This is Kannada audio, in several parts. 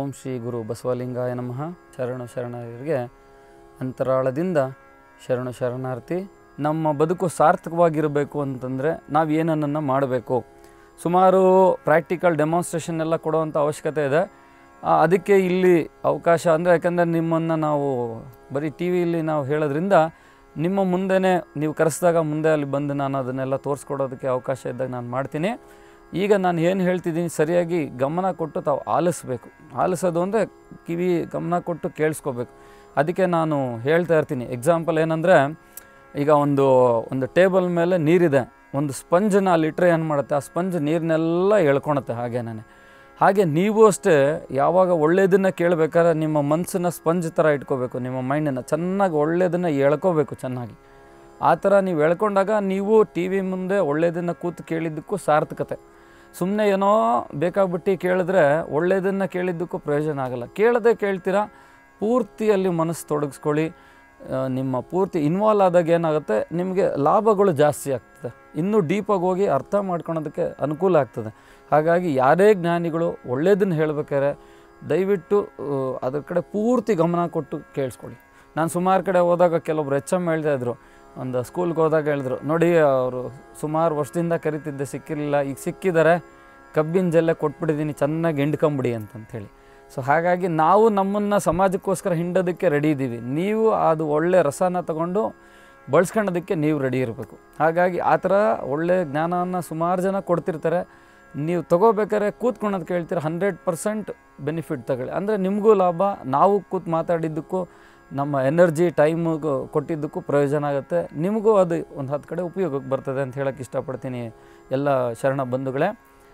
ಓಂ ಶ್ರೀ ಗುರು ಬಸವಲಿಂಗಾಯ ನಮಃ ಶರಣು ಶರಣರಿಗೆ ಅಂತರಾಳದಿಂದ ಶರಣು ಶರಣಾರ್ಥಿ ನಮ್ಮ ಬದುಕು ಸಾರ್ಥಕವಾಗಿರಬೇಕು ಅಂತಂದರೆ ನಾವು ಏನನ್ನು ಮಾಡಬೇಕು ಸುಮಾರು ಪ್ರಾಕ್ಟಿಕಲ್ ಡೆಮಾನ್ಸ್ಟ್ರೇಷನ್ ಎಲ್ಲ ಕೊಡುವಂಥ ಅವಶ್ಯಕತೆ ಇದೆ ಆ, ಅದಕ್ಕೆ ಇಲ್ಲಿ ಅವಕಾಶ ಅಂದರೆ ಯಾಕಂದರೆ ನಿಮ್ಮನ್ನು ನಾವು ಬರೀ ಟಿ ವಿಯಲ್ಲಿ ನಾವು ಹೇಳೋದ್ರಿಂದ ನಿಮ್ಮ ಮುಂದೆನೇ ನೀವು ಕರೆಸಿದಾಗ ಮುಂದೆ ಅಲ್ಲಿ ಬಂದು ನಾನು ಅದನ್ನೆಲ್ಲ ತೋರಿಸ್ಕೊಡೋದಕ್ಕೆ ಅವಕಾಶ ಇದ್ದಾಗ ನಾನು ಮಾಡ್ತೀನಿ ಈಗ ನಾನು ಏನು ಹೇಳ್ತಿದ್ದೀನಿ ಸರಿಯಾಗಿ ಗಮನ ಕೊಟ್ಟು ತಾವು ಆಲಿಸ್ಬೇಕು ಆಲಿಸೋದು ಅಂದರೆ ಕಿವಿ ಗಮನ ಕೊಟ್ಟು ಕೇಳಿಸ್ಕೋಬೇಕು ಅದಕ್ಕೆ ನಾನು ಹೇಳ್ತಾ ಇರ್ತೀನಿ ಎಕ್ಸಾಂಪಲ್ ಏನಂದರೆ ಈಗ ಒಂದು ಒಂದು ಟೇಬಲ್ ಮೇಲೆ ನೀರಿದೆ ಒಂದು ಸ್ಪಂಜನ್ನ ಅಲ್ಲಿಟ್ಟರೆ ಏನು ಮಾಡುತ್ತೆ ಆ ಸ್ಪಂಜ್ ನೀರನ್ನೆಲ್ಲ ಎಳ್ಕೊಳುತ್ತೆ ಹಾಗೇನೆ ಹಾಗೆ ನೀವು ಅಷ್ಟೇ ಯಾವಾಗ ಒಳ್ಳೆಯದನ್ನು ಕೇಳಬೇಕಾದ್ರೆ ನಿಮ್ಮ ಮನಸ್ಸನ್ನ ಸ್ಪಂಜ್ ಥರ ಇಟ್ಕೋಬೇಕು ನಿಮ್ಮ ಮೈಂಡನ್ನು ಚೆನ್ನಾಗಿ ಒಳ್ಳೆಯದನ್ನು ಎಳ್ಕೋಬೇಕು ಚೆನ್ನಾಗಿ ಆ ಥರ ನೀವು ಎಳ್ಕೊಂಡಾಗ ನೀವು ಟಿ ವಿ ಮುಂದೆ ಒಳ್ಳೆಯದನ್ನು ಕೂತು ಕೇಳಿದ್ದಕ್ಕೂ ಸಾರ್ಥಕತೆ ಸುಮ್ಮನೆ ಏನೋ ಬೇಕಾಗ್ಬಿಟ್ಟು ಕೇಳಿದ್ರೆ ಒಳ್ಳೆಯದನ್ನು ಕೇಳಿದ್ದಕ್ಕೂ ಪ್ರಯೋಜನ ಆಗಲ್ಲ ಕೇಳದೆ ಕೇಳ್ತೀರಾ ಪೂರ್ತಿಯಲ್ಲಿ ಮನಸ್ಸು ತೊಡಗಿಸ್ಕೊಳ್ಳಿ ಆ, ನಿಮ್ಮ ಪೂರ್ತಿ ಇನ್ವಾಲ್ವ್ ಆದಾಗ ಏನಾಗುತ್ತೆ ನಿಮಗೆ ಲಾಭಗಳು ಜಾಸ್ತಿ ಆಗ್ತದೆ ಇನ್ನೂ ಡೀಪಾಗಿ ಹೋಗಿ ಅರ್ಥ ಮಾಡ್ಕೊಳೋದಕ್ಕೆ ಅನುಕೂಲ ಆಗ್ತದೆ ಹಾಗಾಗಿ ಯಾರೇ ಜ್ಞಾನಿಗಳು ಒಳ್ಳೆಯದನ್ನು ಹೇಳ್ಬೇಕಾದ್ರೆ ದಯವಿಟ್ಟು ಆ, ಅದ್ರ ಕಡೆ ಪೂರ್ತಿ ಗಮನ ಕೊಟ್ಟು ಕೇಳಿಸ್ಕೊಳ್ಳಿ ನಾನು ಸುಮಾರು ಕಡೆ ಹೋದಾಗ ಕೆಲವೊಬ್ರು ಎಚ್ ಎಮ್ ಹೇಳ್ತಾ ಇದ್ರು ಒಂದು ಸ್ಕೂಲ್ಗೆ ಹೋದಾಗ ಹೇಳಿದ್ರು ನೋಡಿ ಅವರು ಸುಮಾರು ವರ್ಷದಿಂದ ಕರಿತಿದ್ದೆ ಸಿಕ್ಕಿರಲಿಲ್ಲ ಈಗ ಸಿಕ್ಕಿದ್ದಾರೆ ಕಬ್ಬಿನ ಜಲ್ಲೆ ಕೊಟ್ಬಿಟ್ಟಿದ್ದೀನಿ ಚೆನ್ನಾಗಿ ಹಿಂಡ್ಕೊಂಬಿಡಿ ಅಂತಂಥೇಳಿ ಸೊ ಹಾಗಾಗಿ ನಾವು ನಮ್ಮನ್ನು ಸಮಾಜಕ್ಕೋಸ್ಕರ ಹಿಂಡೋದಕ್ಕೆ ರೆಡಿ ಇದ್ದೀವಿ ನೀವು ಅದು ಒಳ್ಳೆ ರಸನ ತಗೊಂಡು ಬಳಸ್ಕೊಳ್ಳೋದಕ್ಕೆ ನೀವು ರೆಡಿ ಇರಬೇಕು ಹಾಗಾಗಿ ಆ ಥರ ಒಳ್ಳೆ ಜ್ಞಾನವನ್ನು ಸುಮಾರು ಜನ ಕೊಡ್ತಿರ್ತಾರೆ ನೀವು ತಗೋಬೇಕಾದ್ರೆ ಕೂತ್ಕೊಳೋದು ಕೇಳ್ತೀರ ಹಂಡ್ರೆಡ್ ಪರ್ಸೆಂಟ್ ಬೆನಿಫಿಟ್ ತಗೊಳ್ಳಿ ಅಂದರೆ ನಿಮಗೂ ಲಾಭ ನಾವು ಕೂತ್ ಮಾತಾಡಿದ್ದಕ್ಕೂ ನಮ್ಮ ಎನರ್ಜಿ ಟೈಮು ಕೊಟ್ಟಿದ್ದಕ್ಕೂ ಪ್ರಯೋಜನ ಆಗುತ್ತೆ ನಿಮಗೂ ಅದು ಒಂದು ಹತ್ತು ಕಡೆ ಉಪಯೋಗಕ್ಕೆ ಬರ್ತದೆ ಅಂತ ಹೇಳೋಕ್ಕೆ ಇಷ್ಟಪಡ್ತೀನಿ ಎಲ್ಲ ಶರಣ ಬಂಧುಗಳೇ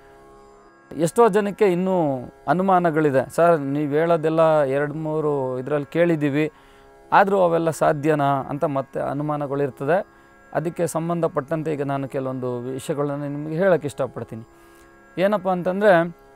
ಎಷ್ಟೋ ಜನಕ್ಕೆ ಇನ್ನೂ ಅನುಮಾನಗಳಿದೆ ಸರ್ ನೀವು ಹೇಳೋದೆಲ್ಲ ಎರಡು ಮೂರು ಇದರಲ್ಲಿ ಕೇಳಿದ್ದೀವಿ ಆದರೂ ಅವೆಲ್ಲ ಸಾಧ್ಯನಾ ಅಂತ ಮತ್ತೆ ಅನುಮಾನಗಳಿರ್ತದೆ ಅದಕ್ಕೆ ಸಂಬಂಧಪಟ್ಟಂತೆ ಈಗ ನಾನು ಕೆಲವೊಂದು ವಿಷಯಗಳನ್ನು ನಿಮಗೆ ಹೇಳೋಕ್ಕೆ ಇಷ್ಟಪಡ್ತೀನಿ ಏನಪ್ಪ ಅಂತಂದರೆ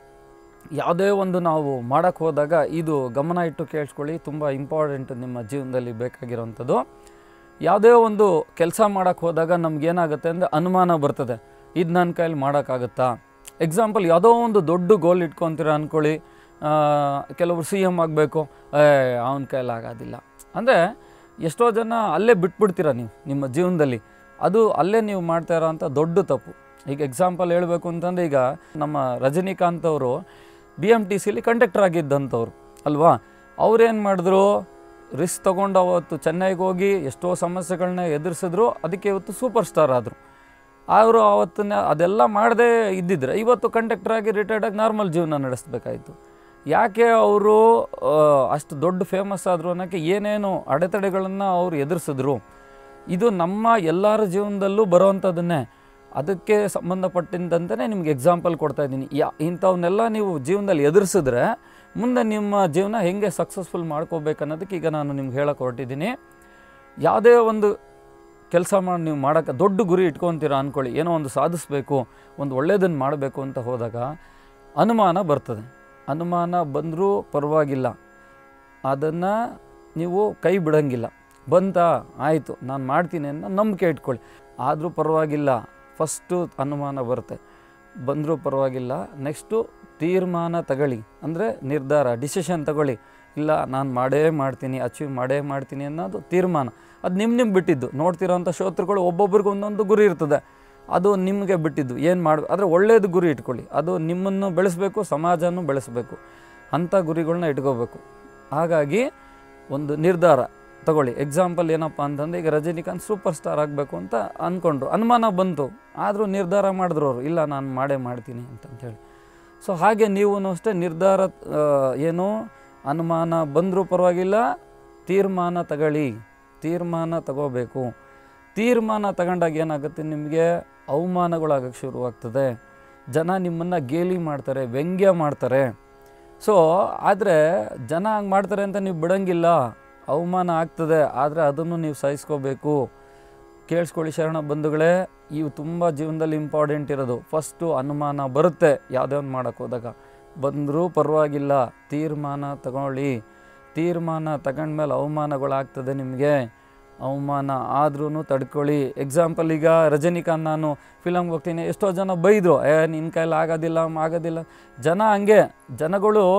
ಯಾವುದೇ ಒಂದು ನಾವು ಮಾಡೋಕ್ಕೆ ಹೋದಾಗ ಇದು ಗಮನ ಇಟ್ಟು ಕೇಳಿಸ್ಕೊಳ್ಳಿ ತುಂಬ ಇಂಪಾರ್ಟೆಂಟ್ ನಿಮ್ಮ ಜೀವನದಲ್ಲಿ ಬೇಕಾಗಿರೋವಂಥದ್ದು ಯಾವುದೇ ಒಂದು ಕೆಲಸ ಮಾಡೋಕ್ಕೆ ಹೋದಾಗ ನಮಗೇನಾಗುತ್ತೆ ಅಂದರೆ ಅನುಮಾನ ಬರ್ತದೆ ಇದು ನನ್ನ ಕೈಲಿ ಮಾಡೋಕ್ಕಾಗುತ್ತಾ ಎಕ್ಸಾಂಪಲ್ ಯಾವುದೋ ಒಂದು ದೊಡ್ಡ ಗೋಲ್ ಇಟ್ಕೊತೀರ ಅಂದ್ಕೊಳ್ಳಿ ಆ, ಕೆಲವರು ಸಿ ಎಮ್ ಆಗಬೇಕು ಅವನ ಕೈಲಿ ಆಗೋದಿಲ್ಲ ಅಂದರೆ ಎಷ್ಟೋ ಜನ ಅಲ್ಲೇ ಬಿಟ್ಬಿಡ್ತೀರ ನೀವು ನಿಮ್ಮ ಜೀವನದಲ್ಲಿ ಅದು ಅಲ್ಲೇ ನೀವು ಮಾಡ್ತಾ ಇರೋಂಥ ದೊಡ್ಡ ತಪ್ಪು ಈಗ ಎಕ್ಸಾಂಪಲ್ ಹೇಳಬೇಕು ಅಂತಂದರೆ ಈಗ ನಮ್ಮ ರಜನಿಕಾಂತ್ ಅವರು ಬಿ ಎಮ್ ಟಿ ಸಿಲಿ ಕಂಡಕ್ಟರ್ ಆಗಿದ್ದಂಥವ್ರು ಅಲ್ವಾ ಅವ್ರೇನು ಮಾಡಿದ್ರು ರಿಸ್ಕ್ ತೊಗೊಂಡು ಅವತ್ತು ಚೆನ್ನೈಗೆ ಹೋಗಿ ಎಷ್ಟೋ ಸಮಸ್ಯೆಗಳನ್ನ ಎದುರಿಸಿದ್ರು ಅದಕ್ಕೆ ಇವತ್ತು ಸೂಪರ್ ಸ್ಟಾರ್ ಆದರು ಅವರು ಅವತ್ತನ್ನ ಅದೆಲ್ಲ ಮಾಡದೇ ಇದ್ದಿದ್ರೆ ಇವತ್ತು ಕಂಡಕ್ಟರ್ ಆಗಿ ರಿಟೈರ್ಡ್ ಆಗಿ ನಾರ್ಮಲ್ ಜೀವನ ನಡೆಸಬೇಕಾಯಿತು ಯಾಕೆ ಅವರು ಅಷ್ಟು ದೊಡ್ಡ ಫೇಮಸ್ ಆದರು ಅನ್ನೋಕ್ಕೆ ಏನೇನು ಅಡೆತಡೆಗಳನ್ನು ಅವರು ಎದುರಿಸಿದ್ರು ಇದು ನಮ್ಮ ಎಲ್ಲರ ಜೀವನದಲ್ಲೂ ಬರೋವಂಥದ್ದನ್ನೇ ಅದಕ್ಕೆ ಸಂಬಂಧಪಟ್ಟಿದ್ದಂತೆ ನಿಮ್ಗೆ ಎಕ್ಸಾಂಪಲ್ ಕೊಡ್ತಾ ಇದ್ದೀನಿ ಯಾ ಇಂಥವನ್ನೆಲ್ಲ ನೀವು ಜೀವನದಲ್ಲಿ ಎದುರಿಸಿದ್ರೆ ಮುಂದೆ ನಿಮ್ಮ ಜೀವನ ಹೆಂಗೆ ಸಕ್ಸಸ್ಫುಲ್ ಮಾಡ್ಕೋಬೇಕು ಅನ್ನೋದಕ್ಕೆ ಈಗ ನಾನು ನಿಮ್ಗೆ ಹೇಳಕ್ಕೆ ಹೊರಟಿದ್ದೀನಿ ಯಾವುದೇ ಒಂದು ಕೆಲಸ ಮಾಡಿ ನೀವು ಮಾಡೋಕ್ಕೆ ದೊಡ್ಡ ಗುರಿ ಇಟ್ಕೊತೀರ ಅಂದ್ಕೊಳ್ಳಿ ಏನೋ ಒಂದು ಸಾಧಿಸಬೇಕು ಒಂದು ಒಳ್ಳೆಯದನ್ನು ಮಾಡಬೇಕು ಅಂತ ಹೋದಾಗ ಅನುಮಾನ ಬರ್ತದೆ ಅನುಮಾನ ಬಂದರೂ ಪರವಾಗಿಲ್ಲ ಅದನ್ನು ನೀವು ಕೈ ಬಿಡೋಂಗಿಲ್ಲ ಬಂತಾ ಆಯಿತು ನಾನು ಮಾಡ್ತೀನಿ ಅನ್ನೋ ನಂಬಿಕೆ ಇಟ್ಕೊಳ್ಳಿ ಆದರೂ ಪರವಾಗಿಲ್ಲ ಫಸ್ಟು ಅನುಮಾನ ಬರುತ್ತೆ ಬಂದರೂ ಪರವಾಗಿಲ್ಲ ನೆಕ್ಸ್ಟು ತೀರ್ಮಾನ ತಗೊಳ್ಳಿ ಅಂದರೆ ನಿರ್ಧಾರ ಡಿಸಿಷನ್ ತಗೊಳ್ಳಿ ಇಲ್ಲ ನಾನು ಮಾಡೇ ಮಾಡ್ತೀನಿ ಅಚೀವ್ ಮಾಡೇ ಮಾಡ್ತೀನಿ ಅನ್ನೋದು ತೀರ್ಮಾನ ಅದು ನಿಮ್ಮ ನಿಮ್ಗೆ ಬಿಟ್ಟಿದ್ದು ನೋಡ್ತಿರೋಂಥ ಶ್ರೋತೃಗಳು ಒಬ್ಬೊಬ್ರಿಗೆ ಒಂದೊಂದು ಗುರಿ ಇರ್ತದೆ ಅದು ನಿಮಗೆ ಬಿಟ್ಟಿದ್ದು ಏನು ಮಾಡಿ ಆದರೆ ಒಳ್ಳೆಯದು ಗುರಿ ಇಟ್ಕೊಳ್ಳಿ ಅದು ನಿಮ್ಮನ್ನು ಬೆಳೆಸಬೇಕು ಸಮಾಜನೂ ಬೆಳೆಸಬೇಕು ಅಂಥ ಗುರಿಗಳನ್ನ ಇಟ್ಕೋಬೇಕು ಹಾಗಾಗಿ ಒಂದು ನಿರ್ಧಾರ ತಗೊಳ್ಳಿ ಎಕ್ಸಾಂಪಲ್ ಏನಪ್ಪ ಅಂತಂದರೆ ಈಗ ರಜನಿಕಾಂತ್ ಸೂಪರ್ ಸ್ಟಾರ್ ಆಗಬೇಕು ಅಂತ ಅಂದ್ಕೊಂಡ್ರು ಅನುಮಾನ ಬಂತು ಆದರೂ ನಿರ್ಧಾರ ಮಾಡಿದ್ರು ಅವರು ಇಲ್ಲ ನಾನು ಮಾಡೇ ಮಾಡ್ತೀನಿ ಅಂತಂಥೇಳಿ ಸೊ ಹಾಗೆ ನೀವು ಅಷ್ಟೇ ನಿರ್ಧಾರ ಆ, ಏನು ಅನುಮಾನ ಬಂದರೂ ಪರವಾಗಿಲ್ಲ ತೀರ್ಮಾನ ತಗೊಳ್ಳಿ ತೀರ್ಮಾನ ತಗೋಬೇಕು ತೀರ್ಮಾನ ತಗೊಂಡಾಗ ಏನಾಗುತ್ತೆ ನಿಮಗೆ ಅವಮಾನಗಳಾಗಕ್ಕೆ ಶುರುವಾಗ್ತದೆ ಜನ ನಿಮ್ಮನ್ನು ಗೇಲಿ ಮಾಡ್ತಾರೆ ವ್ಯಂಗ್ಯ ಮಾಡ್ತಾರೆ ಸೊ ಆದರೆ ಜನ ಹಂಗೆ ಮಾಡ್ತಾರೆ ಅಂತ ನೀವು ಬಿಡೋಂಗಿಲ್ಲ ಅವಮಾನ ಆಗ್ತದೆ ಆದರೆ ಅದನ್ನು ನೀವು ಸಹಿಸ್ಕೋಬೇಕು ಕೇಳಿಸ್ಕೊಳ್ಳಿ ಶರಣ ಬಂಧುಗಳೇ ಇವು ತುಂಬ ಜೀವನದಲ್ಲಿ ಇಂಪಾರ್ಟೆಂಟ್ ಇರೋದು ಫಸ್ಟು ಅನುಮಾನ ಬರುತ್ತೆ ಯಾವುದೇ ಒಂದು ಮಾಡೋಕ್ಕೆ ಹೋದಾಗ ಬಂದರೂ ಪರವಾಗಿಲ್ಲ ತೀರ್ಮಾನ ತಗೊಳ್ಳಿ ತೀರ್ಮಾನ ತಗೊಂಡ್ಮೇಲೆ ಅವಮಾನಗಳಾಗ್ತದೆ ನಿಮಗೆ ಅವಮಾನ ಆದ್ರೂ ತಡ್ಕೊಳ್ಳಿ ಎಕ್ಸಾಂಪಲ್ ಈಗ ರಜನಿಕಾಂತ್ ನಾನು ಫಿಲಮ್ಗೆ ಹೋಗ್ತೀನಿ ಎಷ್ಟೋ ಜನ ಬೈದರು ಏ ನಿನ್ನ ಕೈಲಿ ಆಗೋದಿಲ್ಲ ಮ್ ಆಗೋದಿಲ್ಲ ಜನ ಹಂಗೆ ಜನಗಳು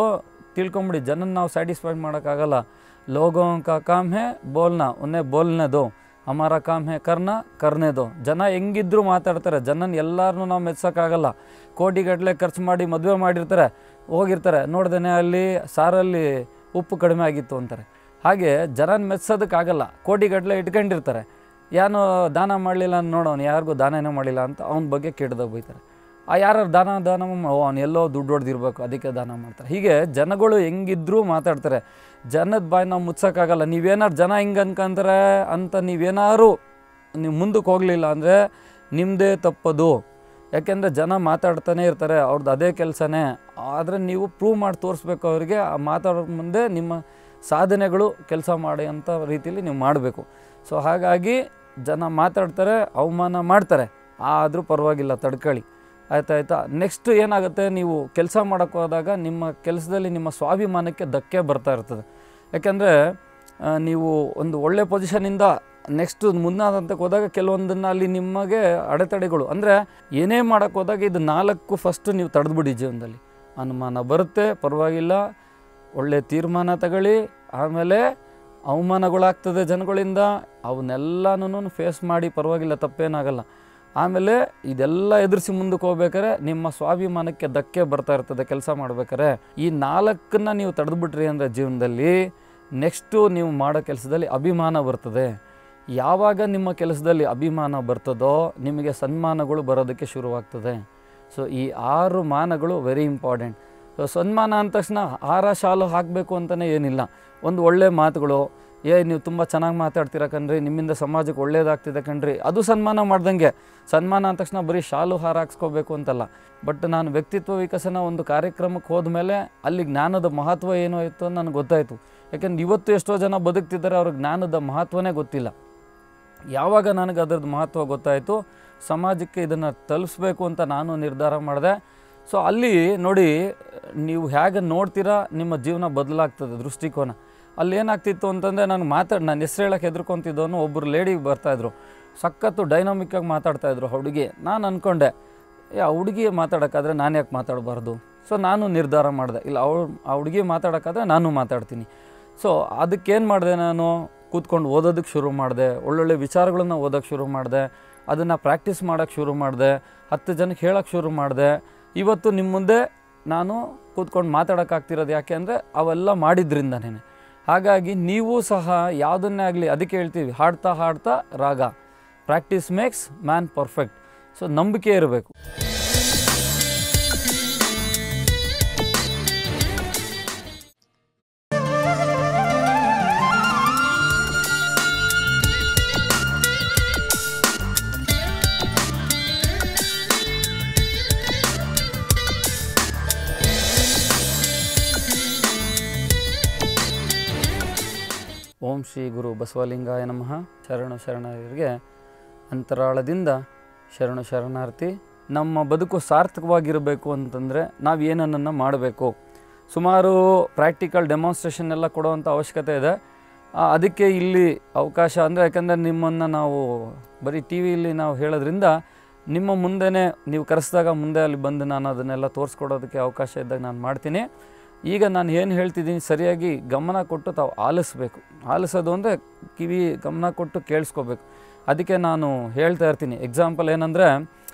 ತಿಳ್ಕೊಂಬಿಡಿ ಜನನ ನಾವು ಸ್ಯಾಟಿಸ್ಫೈ ಮಾಡೋಕ್ಕಾಗಲ್ಲ ಲೋಗೋ ಕಾ ಕಾಮ್ ಹೇ ಬೋಲ್ನ ಉನ್ನೇ ಬೋಲ್ನೆ ದೋ ಹಮಾರ ಕಾಮ್ ಹೇ ಕರ್ನ ಕರ್ನೆ ದೋ ಜನ ಹೆಂಗಿದ್ರು ಮಾತಾಡ್ತಾರೆ ಜನನ ಎಲ್ಲರನ್ನೂ ನಾವು ಮೆಚ್ಚೋಕ್ಕಾಗಲ್ಲ ಕೋಟಿಗಟ್ಟಲೆ ಖರ್ಚು ಮಾಡಿ ಮದುವೆ ಮಾಡಿರ್ತಾರೆ ಹೋಗಿರ್ತಾರೆ ನೋಡ್ದೇನೆ ಅಲ್ಲಿ ಸಾರಲ್ಲಿ ಉಪ್ಪು ಕಡಿಮೆ ಆಗಿತ್ತು ಅಂತಾರೆ ಹಾಗೆ ಜನನ ಮೆಚ್ಚೋದಕ್ಕಾಗಲ್ಲ ಕೋಟಿಗಟ್ಟಲೆ ಇಟ್ಕೊಂಡಿರ್ತಾರೆ ಏನೋ ದಾನ ಮಾಡಲಿಲ್ಲ ನೋಡೋನು ಯಾರಿಗೂ ದಾನನೇ ಮಾಡಿಲ್ಲ ಅಂತ ಅವನ ಬಗ್ಗೆ ಕೆಟ್ಟದಾಗ ಬೈತಾರೆ ಆ ಯಾರು ದಾನ ದಾನ ಮಾ- ಓ ಅವ್ನು ಎಲ್ಲೋ ದುಡ್ಡು ಹೊಡೆದಿರ್ಬೇಕು ಅದಕ್ಕೆ ದಾನ ಮಾಡ್ತಾರೆ ಹೀಗೆ ಜನಗಳು ಹೆಂಗಿದ್ರೂ ಮಾತಾಡ್ತಾರೆ ಜನದ ಬಾಯಿ ನಾವು ಮುಚ್ಚೋಕ್ಕಾಗಲ್ಲ ನೀವೇನಾರು ಜನ ಹಿಂಗೆ ಅನ್ಕೊಂತಾರೆ ಅಂತ ನೀವೇನಾರು ನೀವು ಮುಂದಕ್ಕೆ ಹೋಗಲಿಲ್ಲ ಅಂದರೆ ನಿಮ್ಮದೇ ತಪ್ಪದು ಯಾಕೆಂದರೆ ಜನ ಮಾತಾಡ್ತಾನೆ ಇರ್ತಾರೆ ಅವ್ರದ್ದು ಅದೇ ಕೆಲಸನೇ ಆದರೆ ನೀವು ಪ್ರೂವ್ ಮಾಡಿ ತೋರಿಸ್ಬೇಕು ಅವರಿಗೆ ಆ ಮಾತಾಡೋ ಮುಂದೆ ನಿಮ್ಮ ಸಾಧನೆಗಳು ಕೆಲಸ ಮಾಡಿ ಅಂತ ರೀತಿಯಲ್ಲಿ ನೀವು ಮಾಡಬೇಕು ಸೊ ಹಾಗಾಗಿ ಜನ ಮಾತಾಡ್ತಾರೆ ಅವಮಾನ ಮಾಡ್ತಾರೆ ಆದರೂ ಪರವಾಗಿಲ್ಲ ತಡ್ಕೊಳ್ಳಿ ಆಯ್ತಾಯ್ತಾ ನೆಕ್ಸ್ಟ್ ಏನಾಗುತ್ತೆ ನೀವು ಕೆಲಸ ಮಾಡೋಕ್ಕೆ ಹೋದಾಗ ನಿಮ್ಮ ಕೆಲಸದಲ್ಲಿ ನಿಮ್ಮ ಸ್ವಾಭಿಮಾನಕ್ಕೆ ಧಕ್ಕೆ ಬರ್ತಾ ಇರ್ತದೆ ಯಾಕೆಂದರೆ ನೀವು ಒಂದು ಒಳ್ಳೆ ಪೊಸಿಷನಿಂದ ನೆಕ್ಸ್ಟ್ ಮುಂದಾದಂತಕ್ಕೆ ಹೋದಾಗ ಕೆಲವೊಂದನ್ನು ಅಲ್ಲಿ ನಿಮಗೆ ಅಡೆತಡೆಗಳು ಅಂದರೆ ಏನೇ ಮಾಡೋಕ್ಕೆ ಹೋದಾಗ ಇದು ನಾಲ್ಕು ಫಸ್ಟ್ ನೀವು ತಡೆದ್ಬಿಡಿ ಜೀವನದಲ್ಲಿ ಅನುಮಾನ ಬರುತ್ತೆ ಪರವಾಗಿಲ್ಲ ಒಳ್ಳೆ ತೀರ್ಮಾನ ತಗೊಳ್ಳಿ ಆಮೇಲೆ ಅವಮಾನಗಳಾಗ್ತದೆ ಜನಗಳಿಂದ ಅವನ್ನೆಲ್ಲನೂ ಫೇಸ್ ಮಾಡಿ ಪರವಾಗಿಲ್ಲ ತಪ್ಪೇನಾಗಲ್ಲ ಆಮೇಲೆ ಇದೆಲ್ಲ ಎದುರಿಸಿ ಮುಂದಕ್ಕೆ ಹೋಗ್ಬೇಕಾದ್ರೆ ನಿಮ್ಮ ಸ್ವಾಭಿಮಾನಕ್ಕೆ ಧಕ್ಕೆ ಬರ್ತಾ ಇರ್ತದೆ ಕೆಲಸ ಮಾಡ್ಬೇಕಾದ್ರೆ ಈ ನಾಲ್ಕನ್ನ ನೀವು ತಡೆದ್ಬಿಟ್ರಿ ಅಂದರೆ ಜೀವನದಲ್ಲಿ ನೆಕ್ಸ್ಟು ನೀವು ಮಾಡೋ ಕೆಲಸದಲ್ಲಿ ಅಭಿಮಾನ ಬರ್ತದೆ ಯಾವಾಗ ನಿಮ್ಮ ಕೆಲಸದಲ್ಲಿ ಅಭಿಮಾನ ಬರ್ತದೋ ನಿಮಗೆ ಸನ್ಮಾನಗಳು ಬರೋದಕ್ಕೆ ಶುರುವಾಗ್ತದೆ ಸೊ ಈ ಆರು ಮಾನಗಳು ವೆರಿ ಇಂಪಾರ್ಟೆಂಟ್ ಸೊ ಸನ್ಮಾನ ಅಂದ ತಕ್ಷಣ ಹಾರ ಶಾಲು ಹಾಕಬೇಕು ಅಂತಲೇ ಏನಿಲ್ಲ ಒಂದು ಒಳ್ಳೆ ಮಾತುಗಳು ಏ ನೀವು ತುಂಬ ಚೆನ್ನಾಗಿ ಮಾತಾಡ್ತೀರ ಕಣ್ರಿ ನಿಮ್ಮಿಂದ ಸಮಾಜಕ್ಕೆ ಒಳ್ಳೇದಾಗ್ತಿದೆ ಕಣ್ರಿ ಅದು ಸನ್ಮಾನ ಮಾಡ್ದಂಗೆ ಸನ್ಮಾನ ಅಂದ ತಕ್ಷಣ ಬರೀ ಶಾಲು ಹಾರ ಹಾಕ್ಸ್ಕೋಬೇಕು ಅಂತಲ್ಲ ಬಟ್ ನಾನು ವ್ಯಕ್ತಿತ್ವ ವಿಕಸನ ಒಂದು ಕಾರ್ಯಕ್ರಮಕ್ಕೆ ಹೋದ್ಮೇಲೆ ಅಲ್ಲಿ ಜ್ಞಾನದ ಮಹತ್ವ ಏನೋ ಇತ್ತು ಅಂತ ನನಗೆ ಗೊತ್ತಾಯಿತು ಯಾಕೆಂದ್ರೆ ಇವತ್ತು ಎಷ್ಟೋ ಜನ ಬದುಕ್ತಿದ್ದಾರೆ ಅವ್ರಿಗೆ ಜ್ಞಾನದ ಮಹತ್ವನೇ ಗೊತ್ತಿಲ್ಲ ಯಾವಾಗ ನನಗೆ ಅದ್ರದ್ದು ಮಹತ್ವ ಗೊತ್ತಾಯಿತು ಸಮಾಜಕ್ಕೆ ಇದನ್ನು ತಲುಪಿಸ್ಬೇಕು ಅಂತ ನಾನು ನಿರ್ಧಾರ ಮಾಡಿದೆ ಸೊ ಅಲ್ಲಿ ನೋಡಿ ನೀವು ಹೇಗೆ ನೋಡ್ತೀರಾ ನಿಮ್ಮ ಜೀವನ ಬದಲಾಗ್ತದೆ ದೃಷ್ಟಿಕೋನ ಅಲ್ಲಿ ಏನಾಗ್ತಿತ್ತು ಅಂತಂದರೆ ನಾನು ಮಾತಾಡಿ ನಾನು ಹೆಸ್ರು ಹೇಳಕ್ಕೆ ಹೆದರ್ಕೊತಿದ್ದವನು ಒಬ್ಬರು ಲೇಡಿ ಬರ್ತಾಯಿದ್ರು ಸಖತ್ತು ಡೈನಾಮಿಕ್ಕಾಗಿ ಮಾತಾಡ್ತಾಯಿದ್ರು ಆ ಹುಡುಗಿ ನಾನು ಅಂದ್ಕೊಂಡೆ ಏ ಆ ಹುಡುಗಿ ಮಾತಾಡೋಕ್ಕಾದ್ರೆ ನಾನು ಯಾಕೆ ಮಾತಾಡಬಾರ್ದು ಸೊ ನಾನು ನಿರ್ಧಾರ ಮಾಡಿದೆ ಇಲ್ಲ ಅವಳು ಆ ಹುಡುಗಿ ಮಾತಾಡೋಕ್ಕಾದ್ರೆ ನಾನು ಮಾತಾಡ್ತೀನಿ ಸೊ ಅದಕ್ಕೇನು ಮಾಡಿದೆ ನಾನು ಕೂತ್ಕೊಂಡು ಓದೋದಕ್ಕೆ ಶುರು ಮಾಡಿದೆ ಒಳ್ಳೊಳ್ಳೆ ವಿಚಾರಗಳನ್ನ ಓದೋಕ್ಕೆ ಶುರು ಮಾಡಿದೆ ಅದನ್ನು ಪ್ರಾಕ್ಟೀಸ್ ಮಾಡೋಕ್ಕೆ ಶುರು ಮಾಡಿದೆ ಹತ್ತು ಜನಕ್ಕೆ ಹೇಳೋಕ್ಕೆ ಶುರು ಮಾಡಿದೆ ಇವತ್ತು ನಿಮ್ಮ ಮುಂದೆ ನಾನು ಕೂತ್ಕೊಂಡು ಮಾತಾಡೋಕ್ಕಾಗ್ತಿರೋದು ಯಾಕೆ ಅಂದರೆ ಅವೆಲ್ಲ ಮಾಡಿದ್ರಿಂದನೇ ಹಾಗಾಗಿ ನೀವು ಸಹ ಯಾವುದನ್ನೇ ಆಗಲಿ ಅದಕ್ಕೆ ಹೇಳ್ತೀವಿ ಹಾಡ್ತಾ ಹಾಡ್ತಾ ರಾಗ practice makes man perfect so ನಂಬಿಕೆ ಇರಬೇಕು ಓಂ ಶ್ರೀ ಗುರು ಬಸವಲಿಂಗಾಯ ನಮಃ ಶರಣು ಶರಣರಿಗೆ ಅಂತರಾಳದಿಂದ ಶರಣು ಶರಣಾರ್ಥಿ ನಮ್ಮ ಬದುಕು ಸಾರ್ಥಕವಾಗಿರಬೇಕು ಅಂತಂದರೆ ನಾವು ಏನನ್ನು ಮಾಡಬೇಕು ಸುಮಾರು ಪ್ರಾಕ್ಟಿಕಲ್ ಡೆಮಾನ್ಸ್ಟ್ರೇಷನ್ ಎಲ್ಲ ಕೊಡುವಂಥ ಅವಶ್ಯಕತೆ ಇದೆ ಆ, ಅದಕ್ಕೆ ಇಲ್ಲಿ ಅವಕಾಶ ಅಂದರೆ ಯಾಕಂದರೆ ನಿಮ್ಮನ್ನು ನಾವು ಬರೀ ಟಿ ವಿಯಲ್ಲಿ ನಾವು ಹೇಳೋದ್ರಿಂದ ನಿಮ್ಮ ಮುಂದೆನೇ ನೀವು ಕರೆಸಿದಾಗ ಮುಂದೆ ಅಲ್ಲಿ ಬಂದು ನಾನು ಅದನ್ನೆಲ್ಲ ತೋರಿಸ್ಕೊಡೋದಕ್ಕೆ ಅವಕಾಶ ಇದ್ದಾಗ ನಾನು ಮಾಡ್ತೀನಿ ಈಗ ನಾನು ಏನು ಹೇಳ್ತಿದ್ದೀನಿ ಸರಿಯಾಗಿ ಗಮನ ಕೊಟ್ಟು ತಾವು ಆಲಿಸ್ಬೇಕು ಆಲಿಸೋದು ಅಂದರೆ ಕಿವಿ ಗಮನ ಕೊಟ್ಟು ಕೇಳಿಸ್ಕೋಬೇಕು ಅದಕ್ಕೆ ನಾನು ಹೇಳ್ತಾ ಇರ್ತೀನಿ ಎಕ್ಸಾಂಪಲ್ ಏನಂದರೆ